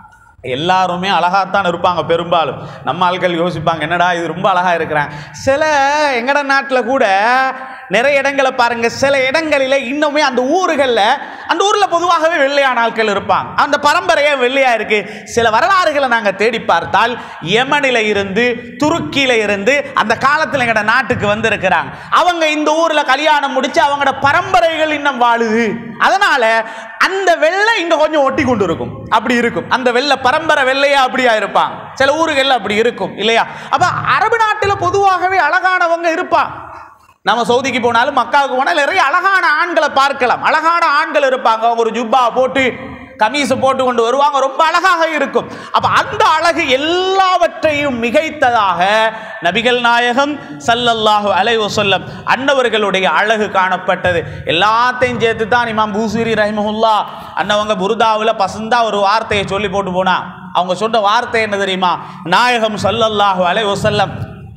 எல்லாருமே அழகாத்தான் இருப்பாங்க பெரும்பாலும் நம்ம ஆட்கள் யோசிப்பாங்க என்னடா இது ரொம்ப அழகா இருக்கிறாங்க சில எங்கட நாட்டில் கூட நிறைய இடங்களை பாருங்க சில இடங்களில் இன்னுமே அந்த ஊர்களில் அந்த ஊரில் பொதுவாகவே வெள்ளையான ஆட்கள் இருப்பாங்க அந்த பரம்பரையே வெள்ளையா இருக்கு சில வரலாறுகளை நாங்கள் தேடி பார்த்தால் யமனில இருந்து துருக்கியில இருந்து அந்த காலத்தில் எங்கட நாட்டுக்கு வந்திருக்கிறாங்க அவங்க இந்த ஊர்ல கல்யாணம் முடிச்சு அவங்களோட பரம்பரைகள் இன்னும் வாழுது அதனால அந்த வெள்ளை இங்க கொஞ்சம் ஒட்டி கொண்டு இருக்கும் அப்படி இருக்கும் அந்த வெள்ளை பரம்பரை வெள்ளையா அப்படியா இருப்பாங்க சில ஊர்கள்ல அப்படி இருக்கும் இல்லையா அப்ப அரபு நாட்டில் பொதுவாகவே அழகானவங்க இருப்பாங்க நம்ம சவுதிக்கு போனாலும் மக்காவுக்கு போனாலும் நிறைய அழகான ஆண்களை பார்க்கலாம் அழகான ஆண்கள் இருப்பாங்க ஒரு ஜுப்பா போட்டு கமீஸ் போட்டு கொண்டு வருவாங்க ரொம்ப அழகாக இருக்கும் அப்ப அந்த அழகு எல்லாவற்றையும் மிகைத்ததாக நபிகள் நாயகம் ஸல்லல்லாஹு அலைஹி வஸல்லம் அன்னவர்களுடைய அழகு காணப்பட்டது எல்லாத்தையும் சேர்த்து தான் இமாம் பூசூரி ரஹிமஹுல்லா அன்னவங்க புருதாவில் பசந்தா ஒரு வார்த்தையை சொல்லி போட்டு போனா அவங்க சொன்ன வார்த்தை என்ன தெரியுமா நாயகம் ஸல்லல்லாஹு அலைஹி வஸல்லம்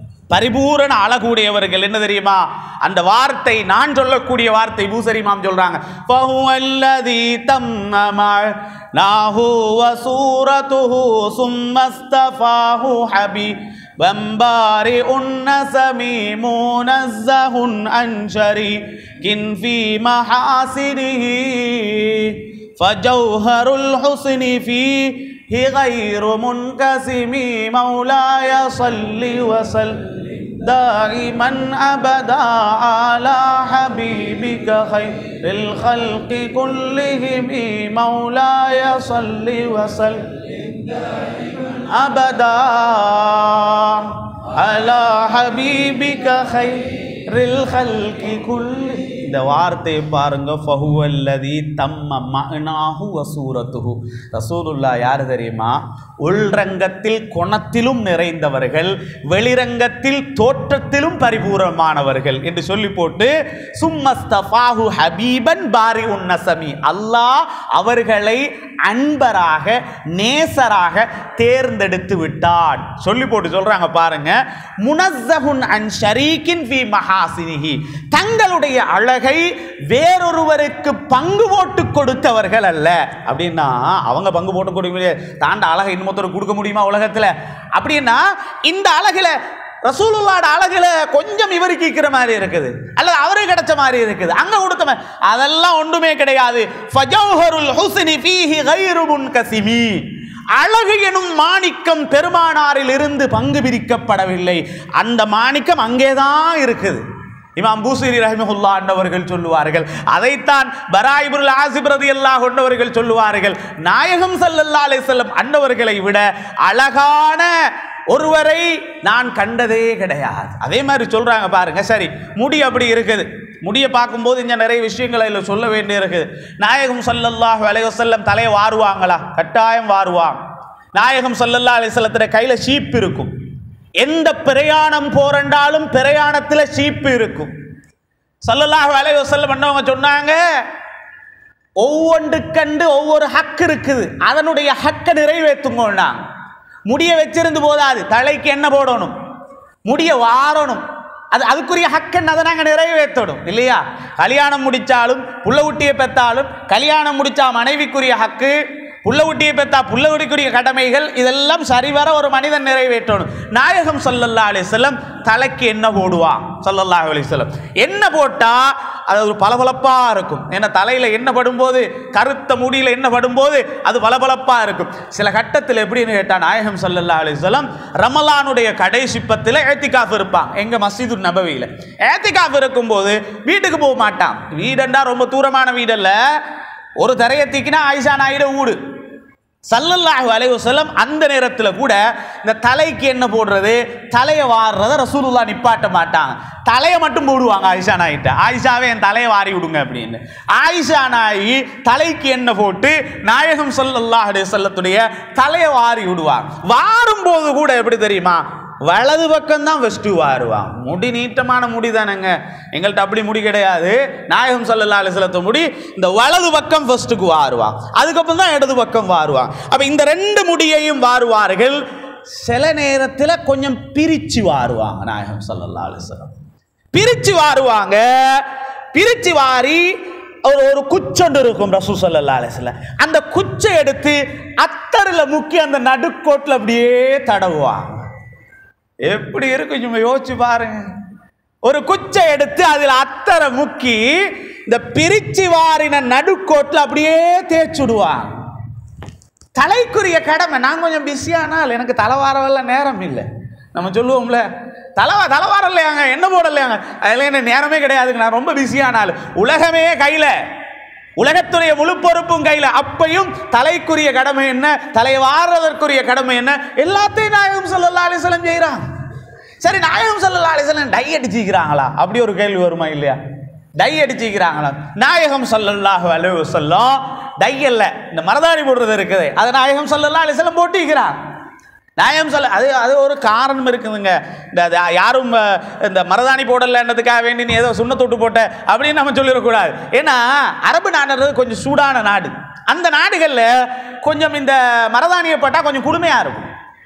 பரிபூரண அழகுடையவர்கள் என்ன தெரியுமா அந்த வார்த்தை நான் சொல்லக்கூடிய வார்த்தை பூசரி மாம் சொல்றாங்க فَهُوَ الَّذِي تَمَّ مَعْنَاهُ وَصُورَتُهُ ثُمَّ اصْطَفَاهُ حَبِيبًا بَارِئُ النَّسَمِ مُنَزَّهٌ عَنْ شَرِيكٍ فِي مَحَاسِنِهِ فجوهر الحسن فيه غير منقسم مولاي صل وسلم دائما ابدا على حبيبك خير الخلق كلهم مولاي صل وسلم ابدا على حبيبك خير الخلق كلهم இந்த வார்த்தையை பாருங்க ஃபஹுவல்லதி தம்ம மகனாஹு வசூரத்துஹு ரசூலுல்லா யார் தெரியுமா உள்ரங்கத்தில் குணத்திலும் நிறைந்தவர்கள் வெளிரங்கத்தில் தோற்றத்திலும் பரிபூரணமானவர்கள் என்று சொல்லி போட்டு சும்மஸ்தஃபாஹு ஹபீபன் பாரி உன்னசமி அல்லாஹ் அவர்களை அன்பராக நேசராக தேர்ந்தெடுத்து விட்டான் சொல்லி போட்டு சொல்றாங்க பாருங்க முனஸ்ஸஹுன் அன் ஷரீக்கின் ஃபி மஹாசினிஹி தங்களுடைய அழகை வேறொருவருக்கு பங்கு போட்டு கொடுத்தவர்கள் அல்ல அப்படின்னா அவங்க பங்கு போட்டு கொடுக்க முடியாது தாண்ட அழகை இன்னொருத்தருக்கு கொடுக்க முடியுமா உலகத்துல அப்படின்னா இந்த அழகுல ரசூலுல்லாட அழகுல கொஞ்சம் இவருக்கு இருக்கிற மாதிரி இருக்குது அல்லது அவருக்கு கிடைச்ச மாதிரி இருக்குது அங்க கொடுத்த மாதிரி அதெல்லாம் ஒன்றுமே கிடையாது ஃபஜௌஹருல் ஹுஸ்னி ஃபீஹி கைரு முன்கசிமி அழகு எனும் மாணிக்கம் பெருமானாரில் இருந்து பங்கு பிரிக்கப்படவில்லை அந்த மாணிக்கம் அங்கேதான் இருக்குது இமாம் பூசிரி ரஹிமஹுல்லா அன்னவர்கள் சொல்லுவார்கள் அதைத்தான் பராயிபுல் ஆசிப் ரதியல்லாஹு அன்னவர்கள் சொல்லுவார்கள் நாயகம் ஸல்லல்லாஹு அலைஹி வஸல்லம் அன்னவர்களை விட அழகான ஒருவரை நான் கண்டதே கிடையாது அதே மாதிரி சொல்றாங்க பாருங்க சரி முடி அப்படி இருக்குது முடியை பார்க்கும்போது இங்க நிறைய விஷயங்களை இதில் சொல்ல வேண்டி இருக்குது நாயகம் ஸல்லல்லாஹு அலைஹி வஸல்லம் தலையை வாருவாங்களா கட்டாயம் வாருவாங்க நாயகம் ஸல்லல்லாஹு அலைஹி வஸல்லத்துல கையில சீப் இருக்கும் எந்த பிரயாணம் போறண்டாலும் பிரயாணத்துல சீப்பு இருக்கும் ஸல்லல்லாஹு அலைஹி வஸல்லம் பண்ணவங்க சொன்னாங்க ஒவ்வொன்றுக்கண்டு ஒவ்வொரு ஹக்கு இருக்குது அதனுடைய ஹக்கை நிறைவேற்றுங்கோன்னா முடிய வச்சிருந்து போதாது தலைக்கு என்ன போடணும் முடிய வாரணும் அது அதுக்குரிய ஹக்கன் அதை நாங்கள் நிறைவேற்றணும் இல்லையா கல்யாணம் முடிச்சாலும் புள்ள குட்டியை பெற்றாலும் கல்யாணம் முடிச்சா மனைவிக்குரிய ஹக்கு புள்ள குட்டியை பெற்றா புள்ள குடிக்குரிய கடமைகள் இதெல்லாம் சரிவர ஒரு மனிதன் நிறைவேற்றணும் நாயகம் ஸல்லல்லாஹு அலைஹி வஸல்லம் தலைக்கு என்ன போடுவான் ஸல்லல்லாஹு அலைஹி வஸல்லம் என்ன போட்டா அது ஒரு பளபளப்பா இருக்கும் ஏன்னா தலையில என்ன படும்போது கருத்த முடியில என்ன படும்போது அது பளபளப்பா இருக்கும் சில கட்டத்தில் எப்படின்னு கேட்டா நாயகம் ஸல்லல்லாஹு அலைஹி வஸல்லம் ரமலானுடைய கடைசி பத்தில் ஏத்திகாஃப் இருப்பான் எங்க மஸ்ஜிது நபவியில ஏத்திகாஃப் இருக்கும்போது வீட்டுக்கு போக மாட்டான் வீடண்டா ரொம்ப தூரமான வீடல்ல ஒரு தரையத்திக்குனா ஆயிஷா நாயிட ஊடு சல்லல்லாஹு அலைஹி வஸல்லம் அந்த நேரத்தில் கூட இந்த தலைக்கு என்ன போடுறது தலையை வாடுறத ரசூலுல்லா நிப்பாட்ட மாட்டாங்க தலையை மட்டும் போடுவாங்க ஆயிஷா நாயிட்ட ஆயிஷாவே என் தலையை வாரி விடுங்க அப்படின்னு ஆயிஷா நாயி தலைக்கு என்ன போட்டு நாயகம் ஸல்லல்லாஹு அலைஹி வஸல்லத்துடைய தலையை வாரி விடுவாங்க வாரும் போது கூட எப்படி தெரியுமா வலது பக்கம் தான் ஃபஸ்ட்டு வாருவான் முடி நீட்டமான முடி தானேங்க எங்கள்கிட்ட அப்படி முடி கிடையாது நாயகம் ஸல்லல்லாஹு அலைஹி வஸல்லத்து முடி இந்த வலது பக்கம் ஃபர்ஸ்ட்டுக்கு வாருவான் அதுக்கப்புறம் தான் இடது பக்கம் வாருவான் அப்போ இந்த ரெண்டு முடியையும் வாருவார்கள் சில நேரத்தில் கொஞ்சம் பிரித்து வாருவாங்க நாயகம் ஸல்லல்லாஹு அலைஹி வஸல்லம் பிரித்து வாருவாங்க பிரித்து வாரி ஒரு ஒரு குச்சொண்டு இருக்கும் ரசூ ஸல்லல்லாஹு அலைஹி வஸல்லம் அந்த குச்சை எடுத்து அத்தரில் முக்கி அந்த நடுக்கோட்டில் அப்படியே தடவுவாங்க எப்படி இருக்கும் சும்மா யோசிச்சு பாருங்க ஒரு குச்சை எடுத்து அதில் அத்தரை முக்கி இந்த பிரிச்சு வாரின நடுக்கோட்டில் அப்படியே தேய்ச்சுடுவான் தலைக்குரிய கடமை நான் கொஞ்சம் பிஸியானால் எனக்கு தலைவாரவெல்லாம் நேரம் இல்லை நம்ம சொல்லுவோம்ல தலைவா தலைவாரம் இல்லையாங்க என்ன போடலையாங்க அதில் என்ன நேரமே கிடையாதுங்க நான் ரொம்ப பிஸியானால் உலகமே கையில் உலகத்துடைய முழு பொறுப்பும் கையில் அப்பையும் தலைக்குரிய கடமை என்ன தலை வாரதற்குரிய கடமை என்ன எல்லாத்தையும் நாயகம் ஸல்லல்லாஹு அலைஹி வஸல்லம் செய்கிறாங்க சரி நாயகம் ஸல்லல்லாஹு அலைஹி வஸல்லம் டை அடிச்சிக்கிறாங்களா அப்படி ஒரு கேள்வி வருமா இல்லையா டை அடிச்சிக்கிறாங்களா நாயகம் ஸல்லல்லாஹு அலைஹி வஸல்லம் டை அல்ல இந்த மரதாணி போடுறது இருக்குது அதை நாயகம் ஸல்லல்லாஹு அலைஹி வஸல்லம் போட்டிக்கிறாங்க நாயம் சொல்ல அது அது ஒரு காரணம் இருக்குதுங்க இந்த அது யாரும் அஹ், இந்த மரதாணி போடலன்றதுக்காக வேண்டி நீ ஏதோ சுண்ண தொட்டு போட்ட அப்படின்னு நம்ம சொல்லிடக்கூடாது ஏன்னா அரபு நாடுறது கொஞ்சம் சூடான நாடு அந்த நாடுகளில் கொஞ்சம் இந்த மரதாணியை போட்டால் கொஞ்சம் குளுமையாக இருக்கும்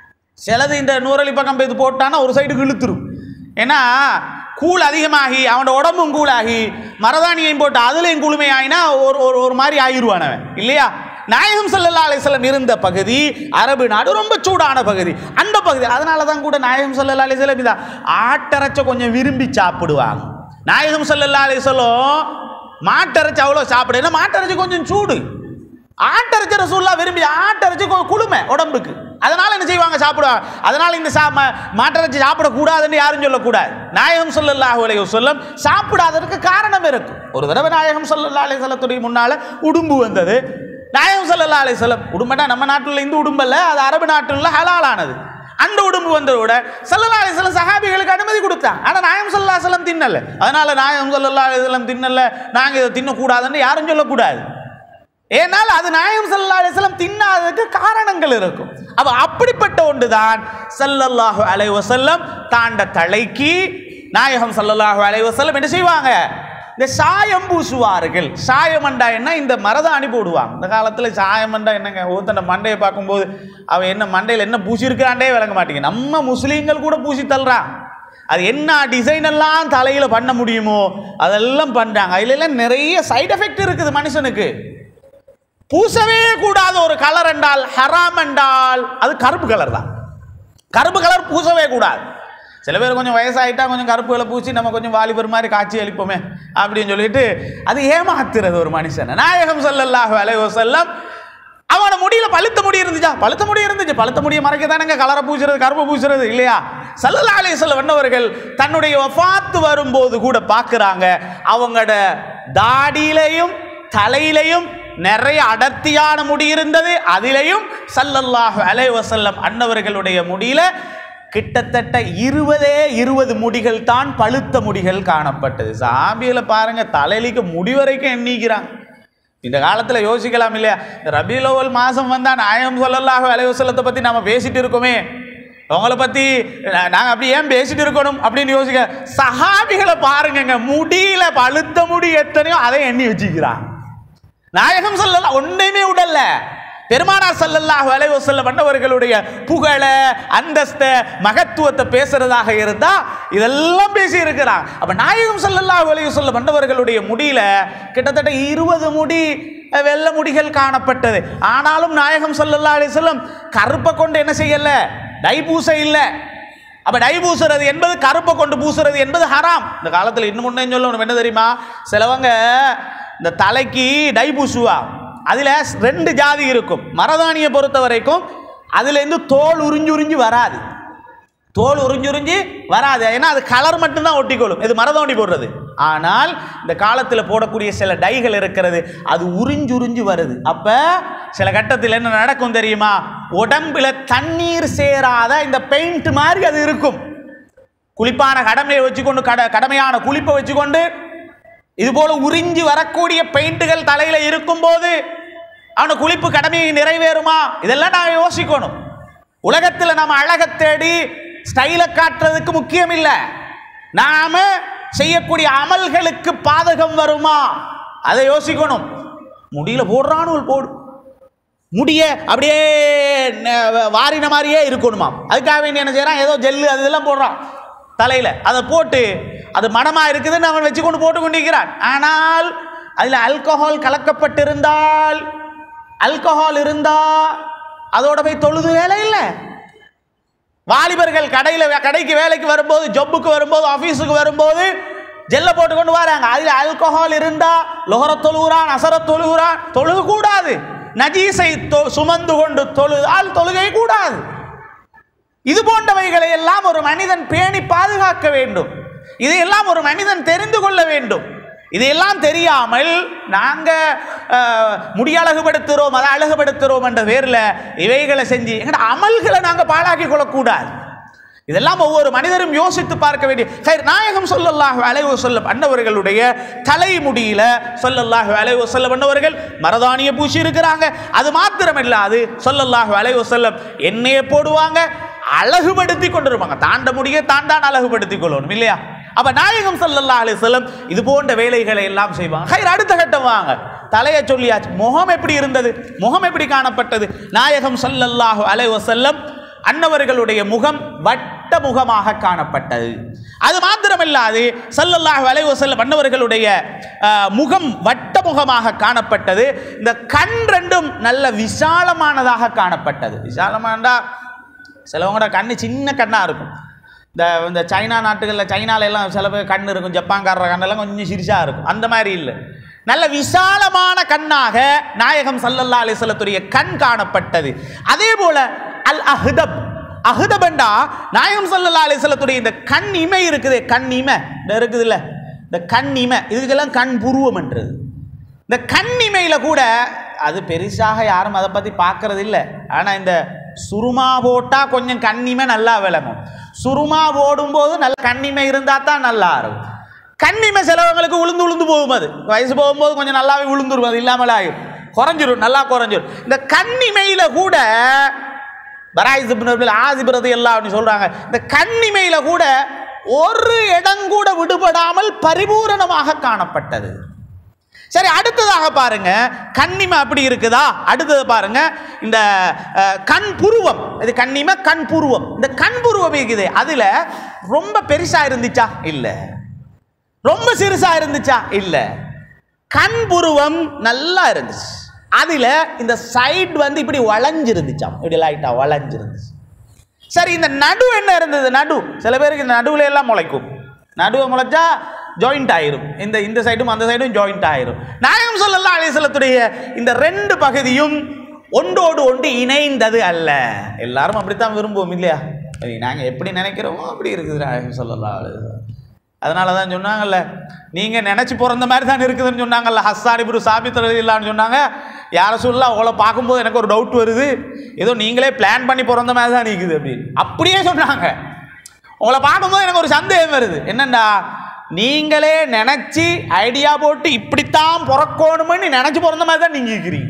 சிலது இந்த நூறலி பக்கம் போய் இது போட்டான்னா ஒரு சைடுக்கு இழுத்துரும் ஏன்னா கூழ் அதிகமாகி அவனோட உடம்பும் கூழாகி மரதானியையும் போட்டு அதுலேயும் குளுமையாயினா ஒரு ஒரு ஒரு மாதிரி ஆகிருவான் அவன் இல்லையா நாயகம் ஸல்லல்லாஹு அலைஹி வஸல்லம் இருந்த பகுதி அரபு நாடு ரொம்ப சூடான பகுதி அந்த பகுதி அதனால தான் கூட நாயகம் ஸல்லல்லாஹு அலைஹி வஸல்லம் இதை ஆட்டரைச்ச கொஞ்சம் விரும்பி சாப்பிடுவாங்க நாயகம் ஸல்லல்லாஹு அலைஹி வஸல்லம் மாட்டரைச்சி அவ்வளோ சாப்பிடு ஏன்னா மாட்டரைச்சி கொஞ்சம் சூடு ஆட்டரைச்ச ரசூல்லா விரும்பி ஆட்டரைச்சி கொ- குளுமை உடம்புக்கு அதனால என்ன செய்வாங்க சாப்பிடுவாங்க அதனால இந்த சா ம- மாட்டரைச்சி சாப்பிடக்கூடாதுன்னு யாரும் சொல்லக்கூடாது நாயகம் ஸல்லல்லாஹு அலைஹி வஸல்லம் சாப்பிடாததற்கு காரணம் இருக்கும் ஒரு தடவை நாயகம் ஸல்லல்லாஹு அலைஹி வஸல்லத்துடைய முன்னால உடும்பு வந்தது நாயகம் ஸல்லல்லாஹு அலைஹி வஸல்லம் உடும்புனா நம்ம நாட்டில் இந்த உடும்பல்ல அது அரபு நாட்டில் ஹலாலானது அந்த உடம்பு வந்ததோட ஸல்லல்லாஹு அலைஹி வஸல்லம் சஹாபிகளுக்கு அனுமதி கொடுத்தாங்க ஆனா நாயகம் ஸல்லல்லாஹு அலைஹி வஸல்லம் தின்னல அதனால நாயகம் ஸல்லல்லாஹு அலைஹி வஸல்லம் தின்னல நாங்க இதை தின்னக்கூடாதுன்னு யாரும் சொல்லக்கூடாது ஏனால் அது நாயகம் ஸல்லல்லாஹு அலைஹி வஸல்லம் தின்னாததுக்கு காரணங்கள் இருக்கும் அப்ப அப்படிப்பட்ட ஒன்றுதான் ஸல்லல்லாஹு அலைஹி வஸல்லம் தாண்ட தலைக்கு நாயகம் ஸல்லல்லாஹு அலைஹி வஸல்லம் என்ன செய்வாங்க இந்த சாயம் பூசுவார்கள் சாயமண்டா என்ன இந்த மரதாணி போடுவாங்க இந்த காலத்தில் சாயமண்டா என்னங்க ஒருத்தன மண்டையை பார்க்கும்போது அவன் என்ன மண்டையில் என்ன பூசியிருக்காண்டே விளங்க மாட்டேங்க நம்ம முஸ்லீம்கள் கூட பூசி தள்ளுறான் அது என்ன டிசைன் எல்லாம் தலையில் பண்ண முடியுமோ அதெல்லாம் பண்ணுறாங்க அதுல எல்லாம் நிறைய சைடு எஃபெக்ட் இருக்குது மனுஷனுக்கு பூசவே கூடாத ஒரு கலர் என்றால் ஹராம் என்றால் அது கருப்பு கலர் தான் கருப்பு கலர் பூசவே கூடாது சில பேர் கொஞ்சம் வயசாயிட்டா கொஞ்சம் கருப்புகளை பூசி நம்ம கொஞ்சம் வாலிபர் மாதிரி காட்சி அளிப்போமே அப்படின்னு சொல்லிட்டு அது ஏமாத்துறது ஒரு மனுஷனை நாயகம் ஸல்லல்லாஹு அலைஹி வஸல்லம் அவனோட முடியில பழுத்த முடி இருந்துச்சா பழுத்த முடி இருந்துச்சு பழுத்த முடிய மறைக்க தானங்க கலரை பூசுறது கருப்பை பூசுறது இல்லையா ஸல்லல்லாஹு அலைஹி வஸல்லம் வந்தவர்கள் தன்னுடைய வஃபாத்து வரும்போது கூட பார்க்குறாங்க அவங்களோட தாடியிலையும் தலையிலையும் நிறைய அடர்த்தியான முடி இருந்தது அதிலையும் ஸல்லல்லாஹு அலைஹி வஸல்லம் அன்னவர்களுடைய முடியில கிட்டத்தட்ட இருபதே இருபது முடிகள் தான் பழுத்த முடிகள் காணப்பட்டது சாபியில பாருங்க தலையிலிக்கு முடி வரைக்கும் எண்ணிக்கிறாங்க இந்த காலத்தில் யோசிக்கலாம் இல்லையா இந்த ரபியுல் மாதம் வந்தால் நாயம் சொல்லல்லாஹு அலைஹி வஸல்லத்தை பற்றி நம்ம பேசிட்டு இருக்கோமே உங்களை பற்றி நாங்கள் அப்படி ஏன் பேசிட்டு இருக்கணும் அப்படின்னு யோசிக்க சஹாபிகளை பாருங்கங்க முடியல பழுத்த முடி எத்தனையோ அதை எண்ணி வச்சுக்கிறாங்க நாயகம் ஸல்லல்லாஹு ஒன்றையுமே விடல பெருமானார் ஸல்லல்லாஹு அலைஹி வஸல்லம் வந்தவர்களுடைய புகழ அந்தஸ்த மகத்துவத்தை பேசுறதாக இருந்தா இதெல்லாம் பேசி இருக்கிறாங்க அப்ப நாயகம் ஸல்லல்லாஹு அலைஹி வஸல்லம் வந்தவர்களுடைய முடியில கிட்டத்தட்ட இருபது முடி அஹ், வெள்ளை முடிகள் காணப்பட்டது ஆனாலும் நாயகம் ஸல்லல்லாஹு அலைஹி வஸல்லம் கருப்பை கொண்டு என்ன செய்யல டை பூச இல்லை அப்ப டை பூசுறது என்பது கருப்பை கொண்டு பூசுறது என்பது ஹராம் இந்த காலத்தில் இன்னும் முன்னே சொல்லணும் என்ன தெரியுமா சிலவங்க இந்த தலைக்கு டை பூசுவா அதில் ரெண்டு ஜாதி இருக்கும் மரதானியை பொறுத்த வரைக்கும் அதுலேருந்து தோல் உறிஞ்சு உறிஞ்சு வராது தோல் உறிஞ்சு உறிஞ்சு வராது ஏன்னா அது கலர் மட்டும்தான் ஒட்டிக்கொள்ளும் இது மரதாணி போடுறது ஆனால் இந்த காலத்தில் போடக்கூடிய சில டைகள் இருக்கிறது அது உறிஞ்சு உறிஞ்சு வருது அப்போ சில கட்டத்தில் என்ன நடக்கும் தெரியுமா உடம்புல தண்ணீர் சேராத இந்த பெயிண்ட் மாதிரி அது இருக்கும் குளிப்பான கடமையை வச்சுக்கொண்டு கட கடமையான குளிப்பை வச்சுக்கொண்டு இது போல உறிஞ்சி வரக்கூடிய பெயிண்ட்டுகள் தலையில இருக்கும்போது அவன குளிப்பு கடமையை நிறைவேறுமா இதெல்லாம் நான் யோசிக்கணும் உலகத்தில் நம்ம அழகை தேடி ஸ்டைலை காட்டுறதுக்கு முக்கியம் இல்லை நாம செய்யக்கூடிய அமல்களுக்கு பாதகம் வருமா அதை யோசிக்கணும் முடியல போடுறான்னு போடு முடிய அப்படியே ந- வாரின மாதிரியே இருக்கணுமா அதுக்காக வேண்டி என்ன செய்யறான் ஏதோ ஜெல்லு அது இதெல்லாம் போடுறான் தலையில் அதை போட்டு அது மனமாக இருக்குதுன்னு அவன் வச்சு கொண்டு போட்டு கொண்டிருக்கிறான் ஆனால் அதில் ஆல்கஹால் கலக்கப்பட்டிருந்தால் ஆல்கஹால் இருந்தா அதோட போய் தொழுது வேலை இல்லை வாலிபர்கள் கடையில் கடைக்கு வேலைக்கு வரும்போது ஜொப்புக்கு வரும்போது ஆஃபீஸுக்கு வரும்போது ஜெல்ல போட்டு கொண்டு வராங்க அதில் ஆல்கஹால் இருந்தா லொஹர தொழுகிறான் அசர தொழுகிறான் தொழுக கூடாது நஜீஸை தொ- சுமந்து கொண்டு தொழுதால் தொழுகை கூடாது இது போன்றவைகளை எல்லாம் ஒரு மனிதன் பேணி பாதுகாக்க வேண்டும் இதையெல்லாம் ஒரு மனிதன் தெரிந்து கொள்ள வேண்டும் இதையெல்லாம் தெரியாமல் நாங்க அஹ், முடி அழகுபடுத்துறோம் அதை அழகுபடுத்துறோம் என்ற பேர்ல இவைகளை செஞ்சு எங்கட அமல்களை நாங்க பாழாக்கி கொள்ளக்கூடாது இதெல்லாம் ஒவ்வொரு மனிதரும் யோசித்து பார்க்க வேண்டிய ஹைர் நாயகம் சொல்லல்லாஹு அலைஹி வஸல்லம் அன்னவர்களுடைய தலைமுடியில சொல்லல்லாஹு அலைஹி வஸல்லம் அன்னவர்கள் மரதானிய பூசி இருக்கிறாங்க அது மாத்திரமில்லாது சொல்லல்லாஹு அலைஹி வஸல்லம் எண்ணெயை போடுவாங்க அழகுபடுத்தி கொண்டிருப்பாங்க தாண்ட முடிய தான் தான் அழகுபடுத்திக் கொள்ளணும் இல்லையா அப்ப நாயகம் ஸல்லல்லாஹு அலைஹி வஸல்லம் இது போன்ற வேலைகளை எல்லாம் செய்வாங்க ஹைர் அடுத்த கட்டம் வாங்க தலையை சொல்லியாச்சு முகம் எப்படி இருந்தது முகம் எப்படி காணப்பட்டது நாயகம் ஸல்லல்லாஹு அலைஹி வஸல்லம் அன்னவர்களுடைய முகம் வட்ட முகமாக காணப்பட்டது அது மாத்திரமில்லாது ஸல்லல்லாஹு அலைஹி வஸல்லம் அன்னவர்களுடைய அஹ், முகம் வட்ட முகமாக காணப்பட்டது இந்த கண் ரெண்டும் நல்ல விசாலமானதாக காணப்பட்டது விசாலமானதா சிலவங்களோட கண்ணு சின்ன கண்ணாக இருக்கும் இந்த இந்த சைனா நாட்டுகளில் சைனால எல்லாம் சில பேர் கண் இருக்கும் ஜப்பான்காரர் கண்ணெல்லாம் கொஞ்சம் சிரிசாக இருக்கும் அந்த மாதிரி இல்லை நல்ல விசாலமான கண்ணாக நாயகம் சல்லல்லா அலிசல்லத்துடைய கண் காணப்பட்டது அதே போல அல் அஹ்தப் அஹ்தபண்டா நாயகம் சல்லல்லா அலிசல்லத்துடைய இந்த கண் இமை இருக்குதே கண் இமை இந்த இருக்குதுல்ல இந்த கண் இமை இதுக்கெல்லாம் கண் புருவம் என்றது இந்த கண்ணிமையில கூட அது பெருசாக யாரும் அதை பற்றி பார்க்கறது இல்லை ஆனால் இந்த சுருமா போட்டால் கொஞ்சம் கண்ணிமை நல்லா விளங்கும் சுருமா போடும்போது நல்ல கண்ணிமை இருந்தால் தான் நல்லா இருக்கும் கண்ணிமை சிலவங்களுக்கு உளுந்து உளுந்து போகும் அது வயசு போகும்போது கொஞ்சம் நல்லாவே விழுந்துரும் அது இல்லாமல் ஆகும் குறைஞ்சிரும் நல்லா குறைஞ்சிரும் இந்த கண்ணிமையில கூட பராயிஸ் ஆசிபிரது எல்லாம் அப்படின்னு சொல்றாங்க இந்த கண்ணிமையில கூட ஒரு இடம் கூட விடுபடாமல் பரிபூரணமாக காணப்பட்டது சரி அடுத்ததாக பாருங்க கண்ணிமை அப்படி இருக்குதா அடுத்தது பாருங்க இந்த அஹ், கண் புருவம் இது கண்ணிமை கண் புருவம் இந்த கண் புருவம் இருக்குது அதுல ரொம்ப பெருசா இருந்துச்சா இல்ல ரொம்ப சிறுசா இருந்துச்சா இல்ல கண் புருவம் நல்லா இருந்துச்சு அதுல இந்த சைடு வந்து இப்படி வளைஞ்சிருந்துச்சாம் இப்படி லைட்டா வளைஞ்சிருந்துச்சு சரி இந்த நடு என்ன இருந்தது நடு சில பேருக்கு இந்த நடுவுல எல்லாம் முளைக்கும் நடுவை முளைச்சா ஜாயிண்ட் ஆயிரும் இந்த இந்த சைடும் அந்த சைடும் ஜாயிண்ட் ஆயிரும் நாயகம் சொல்லலாம் அலிசல்லத்துடைய இந்த ரெண்டு பகுதியும் ஒன்றோடு ஒன்று இணைந்தது அல்ல எல்லாரும் அப்படித்தான் விரும்புவோம் இல்லையா நாங்கள் எப்படி நினைக்கிறோமோ அப்படி இருக்குது நாயகம் சொல்லலாம் அலிசல்லம் அதனால தான் சொன்னாங்கல்ல நீங்கள் நினச்சி பிறந்த மாதிரி தான் இருக்குதுன்னு சொன்னாங்கல்ல ஹஸ்ஸான் இப்ரு சாபித் இல்லான்னு சொன்னாங்க யாரை சொல்லலாம் உங்களை பார்க்கும்போது எனக்கு ஒரு டவுட் வருது ஏதோ நீங்களே பிளான் பண்ணி பிறந்த மாதிரி தான் நிற்குது அப்படின்னு அப்படியே சொன்னாங்க உங்களை பார்க்கும்போது எனக்கு ஒரு சந்தேகம் வருது என்னண்டா நீங்களே நினச்சி ஐடியா போட்டு இப்படித்தான் பிறக்கணும்னு நினச்சி பிறந்த மாதிரி தான் நீங்கள் இருக்கிறீங்க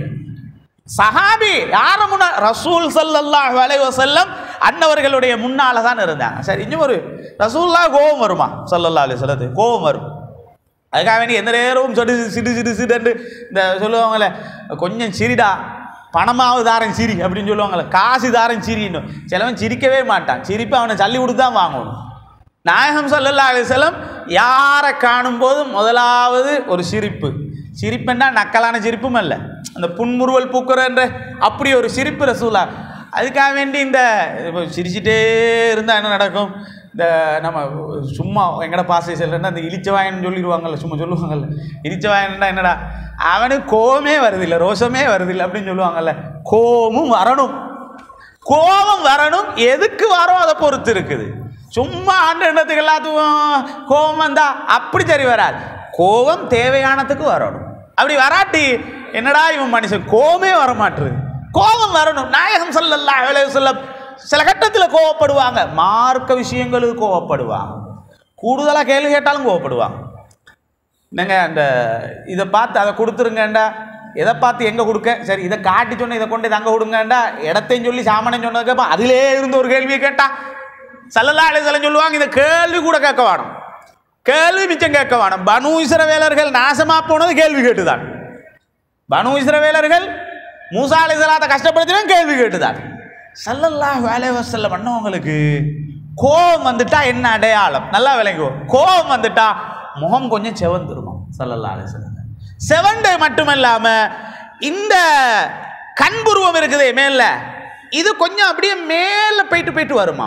சஹாபி யார முன்னா ரசூல் ஸல்லல்லாஹு அலைஹி வஸல்லம் அன்னவர்களுடைய முன்னால தான் இருந்தாங்க சரி இன்னும் ஒரு ரசூல்லா கோபம் வருமா ஸல்லல்லாஹு அலைஹி வஸல்லத்துக்கு கோபம் வரும் அதுக்காக வேண்டி எந்த நேரமும் சொடு சிடு சிடு சிடுன்னு இந்த சொல்லுவாங்கல்ல கொஞ்சம் சிரிடா பணமாவது தாரன் சிரி அப்படின்னு சொல்லுவாங்கல்ல காசு தாரன் சிரின்னு சிலவன் சிரிக்கவே மாட்டான் சிரிப்பு அவனை சல்லி கொடுத்து தான் வாங்கணும் நாயகம் ஸல்லல்லாஹு அலைஹி வஸல்லம் யாரை காணும்போது முதலாவது ஒரு சிரிப்பு சிரிப்புன்னா நக்கலான சிரிப்பும் அல்ல அந்த புன்முறுவல் பூக்குறன்ற அப்படி ஒரு சிரிப்பு ரசூலா அதுக்காக வேண்டி இந்த இப்போ சிரிச்சிட்டே இருந்தால் என்ன நடக்கும் இந்த நம்ம சும்மா எங்கட பாசை செல்றேன்னா அந்த இழிச்சவாயன் சொல்லிடுவாங்கல்ல சும்மா சொல்லுவாங்கல்ல இழிச்சவாயன்னா என்னடா அவனுக்கு கோவமே வருதில்லை ரோஷமே வருதில்லை அப்படின்னு சொல்லுவாங்கல்ல கோவமும் வரணும் கோபம் வரணும் எதுக்கு வரும் அதை பொறுத்து இருக்குது சும்மா ஆண்டு எண்ணத்துக்கு எல்லாத்துக்கும் கோபம் வந்தா அப்படி சரி வராது கோபம் தேவையானதுக்கு வரணும் அப்படி வராட்டி என்னடா இவன் மனுஷன் கோபமே வர மாட்டுது கோபம் வரணும் நாயகம் ஸல்லல்லாஹு அலைஹி வஸல்லம் சில கட்டத்தில் கோவப்படுவாங்க மார்க்க விஷயங்களுக்கு கோவப்படுவாங்க கூடுதலாக கேள்வி கேட்டாலும் கோவப்படுவாங்க என்னங்க அந்த இதை பார்த்து அதை கொடுத்துருங்கண்டா எதை பார்த்து எங்கே கொடுக்க சரி இதை காட்டி சொன்ன இதை கொண்டு இதை அங்கே கொடுங்கண்டா இடத்தையும் சொல்லி சாமானையும் சொன்னதுக்கப்போ அதிலே இருந்து ஒரு கேள்வியை கேட்டா சல்லல்லா அலிசலம் சொல்லுவாங்க இந்த கேள்வி கூட கேட்க வேணும் கேள்வி மிச்சம் கேட்க வேணும் பனு இஸ்ரவேலர்கள் நாசமா போனது கேள்வி கேட்டுதான் பனு இஸ்ரவேலர்கள் மூசா அலிசலாத்தை கஷ்டப்படுத்தினா கேள்வி கேட்டுதான் சல்லல்லாஹு அலைஹி வஸல்லம் பண்ணவங்களுக்கு கோபம் வந்துட்டா என்ன அடையாளம் நல்லா விளங்குவோ கோபம் வந்துட்டா முகம் கொஞ்சம் செவந்துருமா சல்லல்லாஹு அலைஹி வஸல்லம் செவண்டு மட்டுமல்லாம இந்த கண்புருவம் இருக்குதே மேல இது கொஞ்சம் அப்படியே மேல போயிட்டு போயிட்டு வருமா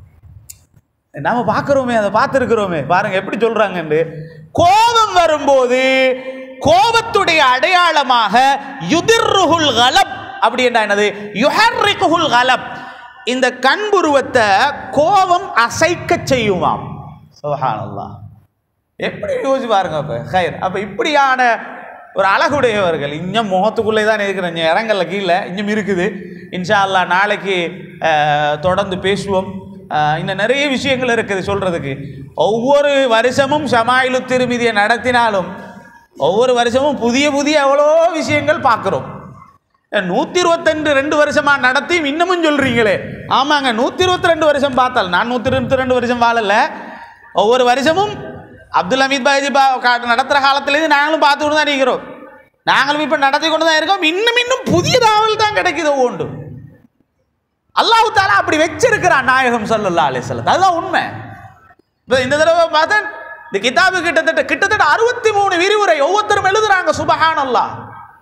நாம பார்க்குறோமே அதை பார்த்துருக்குறோமே பாருங்க எப்படி சொல்றாங்கன்னு கோபம் வரும்போது கோபத்துடைய அடையாளமாக யுதிர்ருகுல் கலப் அப்படி என்ன என்னது யுஹர்ரிகுல் கலப் இந்த கண்புருவத்தை கோபம் அசைக்க செய்யுமாம் சுபஹானல்லாஹ் எப்படி யோசிச்சு பாருங்க அப்போ ஹைர் அப்போ இப்படியான ஒரு அழகுடையவர்கள் இன்னும் முகத்துக்குள்ளே தான் இருக்கிறேன் இங்கே இறங்கல கீழே இன்னும் இருக்குது இன்ஷா அல்லாஹ் நாளைக்கு அஹ், தொடர்ந்து பேசுவோம் அஹ், இன்னும் நிறைய விஷயங்கள் இருக்குது சொல்கிறதுக்கு ஒவ்வொரு வருஷமும் ஷமாயிலு திருமதியை நடத்தினாலும் ஒவ்வொரு வருஷமும் புதிய புதிய எவ்வளோ விஷயங்கள் பார்க்குறோம் நூற்றி இருபத்தெண்டு ரெண்டு வருஷமா நடத்தி இன்னமும் சொல்கிறீங்களே ஆமாங்க நூற்றி இருபத்தி ரெண்டு வருஷம் பார்த்தால் நான் நூற்றி இருபத்தி ரெண்டு வருஷம் வாழல ஒவ்வொரு வருஷமும் அப்துல் ஹமீத் பாய்ஜி பா கா- நடத்துகிற காலத்துலேருந்து நாங்களும் பார்த்து கொண்டு தான் இருக்கிறோம் நாங்களும் இப்போ நடத்தி கொண்டு தான் இருக்கோம் இன்னும் இன்னும் புதிய தாவல் தான் கிடைக்குது ஒவ்வொன்றும் அல்லாஹ் தாலா அப்படி வச்சிருக்கிறான் நாயகம் ஸல்லல்லாஹு அலைஹி வஸல்லம் அதுதான் உண்மை இப்போ இந்த தடவை பார்த்தேன் இந்த கிதாபு கிட்டத்தட்ட கிட்டத்தட்ட அறுபத்தி மூணு விரிவுரை ஒவ்வொருத்தரும் எழுதுறாங்க சுபஹான் அல்லாஹ்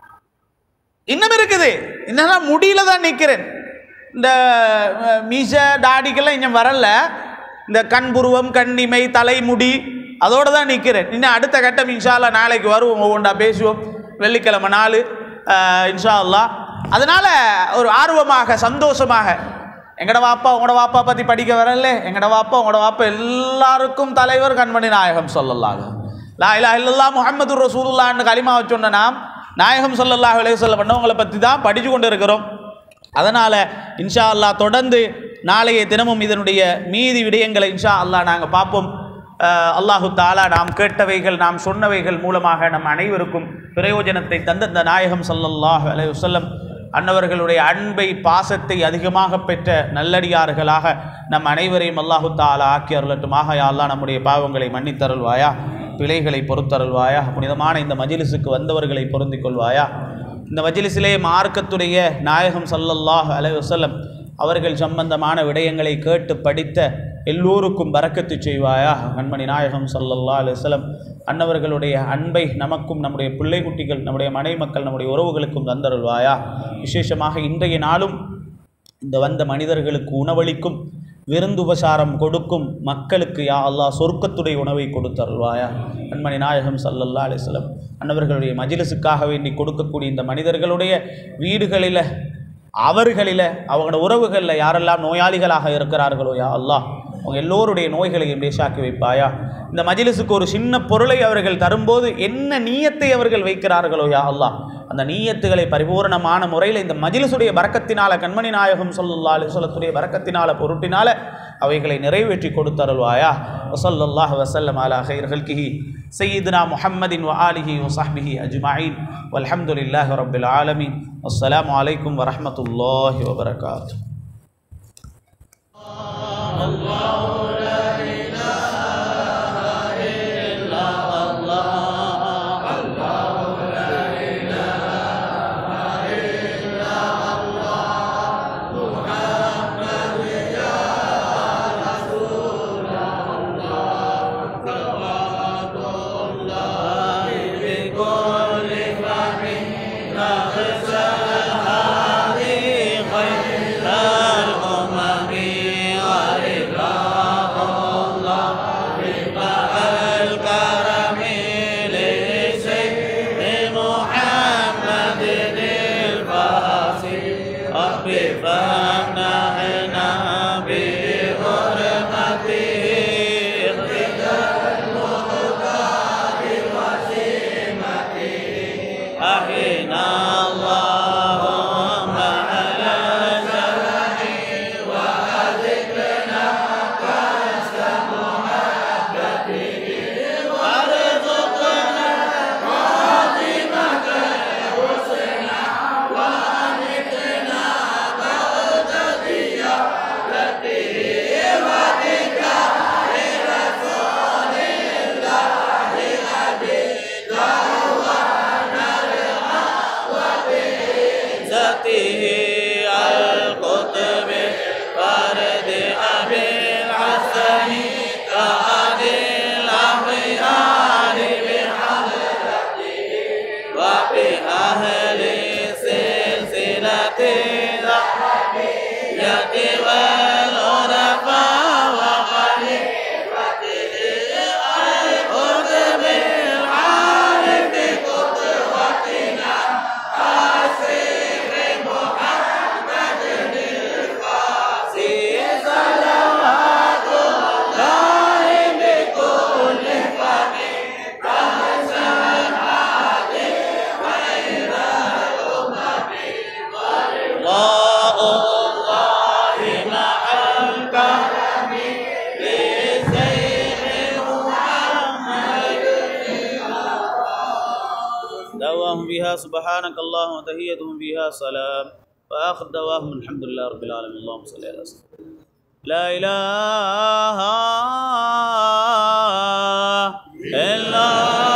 இன்னும் இருக்குது இன்னும் முடியல தான் நிற்கிறேன் இந்த அஹ், மீச தாடிக்கெல்லாம் இன்னும் வரல இந்த கண் புருவம் கண்ணிமை தலைமுடி அதோடு தான் நிற்கிறேன் இன்னும் அடுத்த கட்டம் இன்ஷா அல்லாஹ் நாளைக்கு வருவோம் ஒவ்வொன்றா பேசுவோம் வெள்ளிக்கிழமை நாள் அஹ், இன்ஷா அல்லாஹ் அதனால் ஒரு ஆர்வமாக சந்தோஷமாக எங்கட வாப்பா உங்களோட வாப்பா பற்றி படிக்க வரல எங்கட வாப்பா உங்களோட வாப்பா எல்லாருக்கும் தலைவர் கண்மணி நாயகம் சொல்லலாங்க லா இலா இல்லல்லா முஹம்மது ரசூலுல்லான்னு கலிமா வச்சோன்ன நாம் நாயகம் ஸல்லல்லாஹு அலைஹி வஸல்லம் பண்ணவங்களை பற்றி தான் படித்து கொண்டு இருக்கிறோம் அதனால் இன்ஷா அல்லாஹ் தொடர்ந்து நாளைய தினமும் இதனுடைய மீதி விடயங்களை இன்ஷா அல்லாஹ் நாங்கள் பார்ப்போம் அஹ் அல்லாஹு தாலா நாம் கேட்டவைகள் நாம் சொன்னவைகள் மூலமாக நம் அனைவருக்கும் பிரயோஜனத்தை தந்த இந்த நாயகம் ஸல்லல்லாஹு அலைஹி வஸல்லம் அன்னவர்களுடைய அன்பை பாசத்தை அதிகமாக பெற்ற நல்லடியார்களாக நம் அனைவரையும் அல்லாஹு தாலா ஆக்கி அருளட்டுமாக யா அல்லாஹ் நம்முடைய பாவங்களை மன்னித்தருள்வாயா பிழைகளை பொறுத்தருள்வாயா புனிதமான இந்த மஜிலிஸுக்கு வந்தவர்களை பொருந்திக் கொள்வாயா இந்த மஜிலிஸிலே மார்க்கத்துடைய நாயகம் ஸல்லல்லாஹு அலைஹி வஸல்லம் அவர்கள் சம்பந்தமான விடயங்களை கேட்டு படித்த எல்லோருக்கும் பறக்கத்து செய்வாயா கண்மணி நாயகம் ஸல்லல்லாஹு அலைஹி வஸல்லம் அன்னவர்களுடைய அன்பை நமக்கும் நம்முடைய பிள்ளை குட்டிகள் நம்முடைய மனை மக்கள் நம்முடைய உறவுகளுக்கும் தந்தருள்வாயா விசேஷமாக இன்றைய நாளும் இந்த வந்த மனிதர்களுக்கு உணவளிக்கும் விருந்துபசாரம் கொடுக்கும் மக்களுக்கு யா அல்லாஹ் சொர்க்கத்துடைய உணவை கொடுத்தருள்வாயா கண்மணி நாயகம் ஸல்லல்லாஹு அலைஹி வஸல்லம் அன்னவர்களுடைய மஜிலிஸுக்காக வேண்டி கொடுக்கக்கூடிய இந்த மனிதர்களுடைய வீடுகளில் அவர்களில் அவங்களோட உறவுகளில் யாரெல்லாம் நோயாளிகளாக இருக்கிறார்களோ யா அல்லாஹ் அவங்க எல்லோருடைய நோய்களையும் லேசாக்கி வைப்பாயா இந்த மஜிலிஸுக்கு ஒரு சின்ன பொருளை அவர்கள் தரும்போது என்ன நீயத்தை அவர்கள் வைக்கிறார்களோ யா அல்லாஹ் அந்த நீயத்துகளை பரிபூரணமான முறையில் இந்த மஜிலிஸுடைய பறக்கத்தினால கண்மணி நாயகம் ஸல்லல்லாஹு அலைஹி வஸல்லத்துடைய பறக்கத்தினால பொருட்டினால அவைகளை நிறைவேற்றி கொடுத்தருள்வாயா வசல்லல்லாஹு வசல்லம் அலா ஹைர் ஹல்கிஹி சையீதுனா முஹம்மதின் வ ஆலிஹி வ ஸஹ்பிஹி அஜ்மஈன் வல்ஹம்துலில்லாஹி ரப்பில் ஆலமீன் அஸ்ஸலாமு அலைக்கும் வரஹ்மத்துல்லாஹி வ பரகாத்துஹு بكل فم نخف دعواهم فيها سبحانك اللهم وتحيتهم فيها سلام وآخر دعواهم الحمد لله رب العالمين اللهم صل على سيدنا لا إله إلا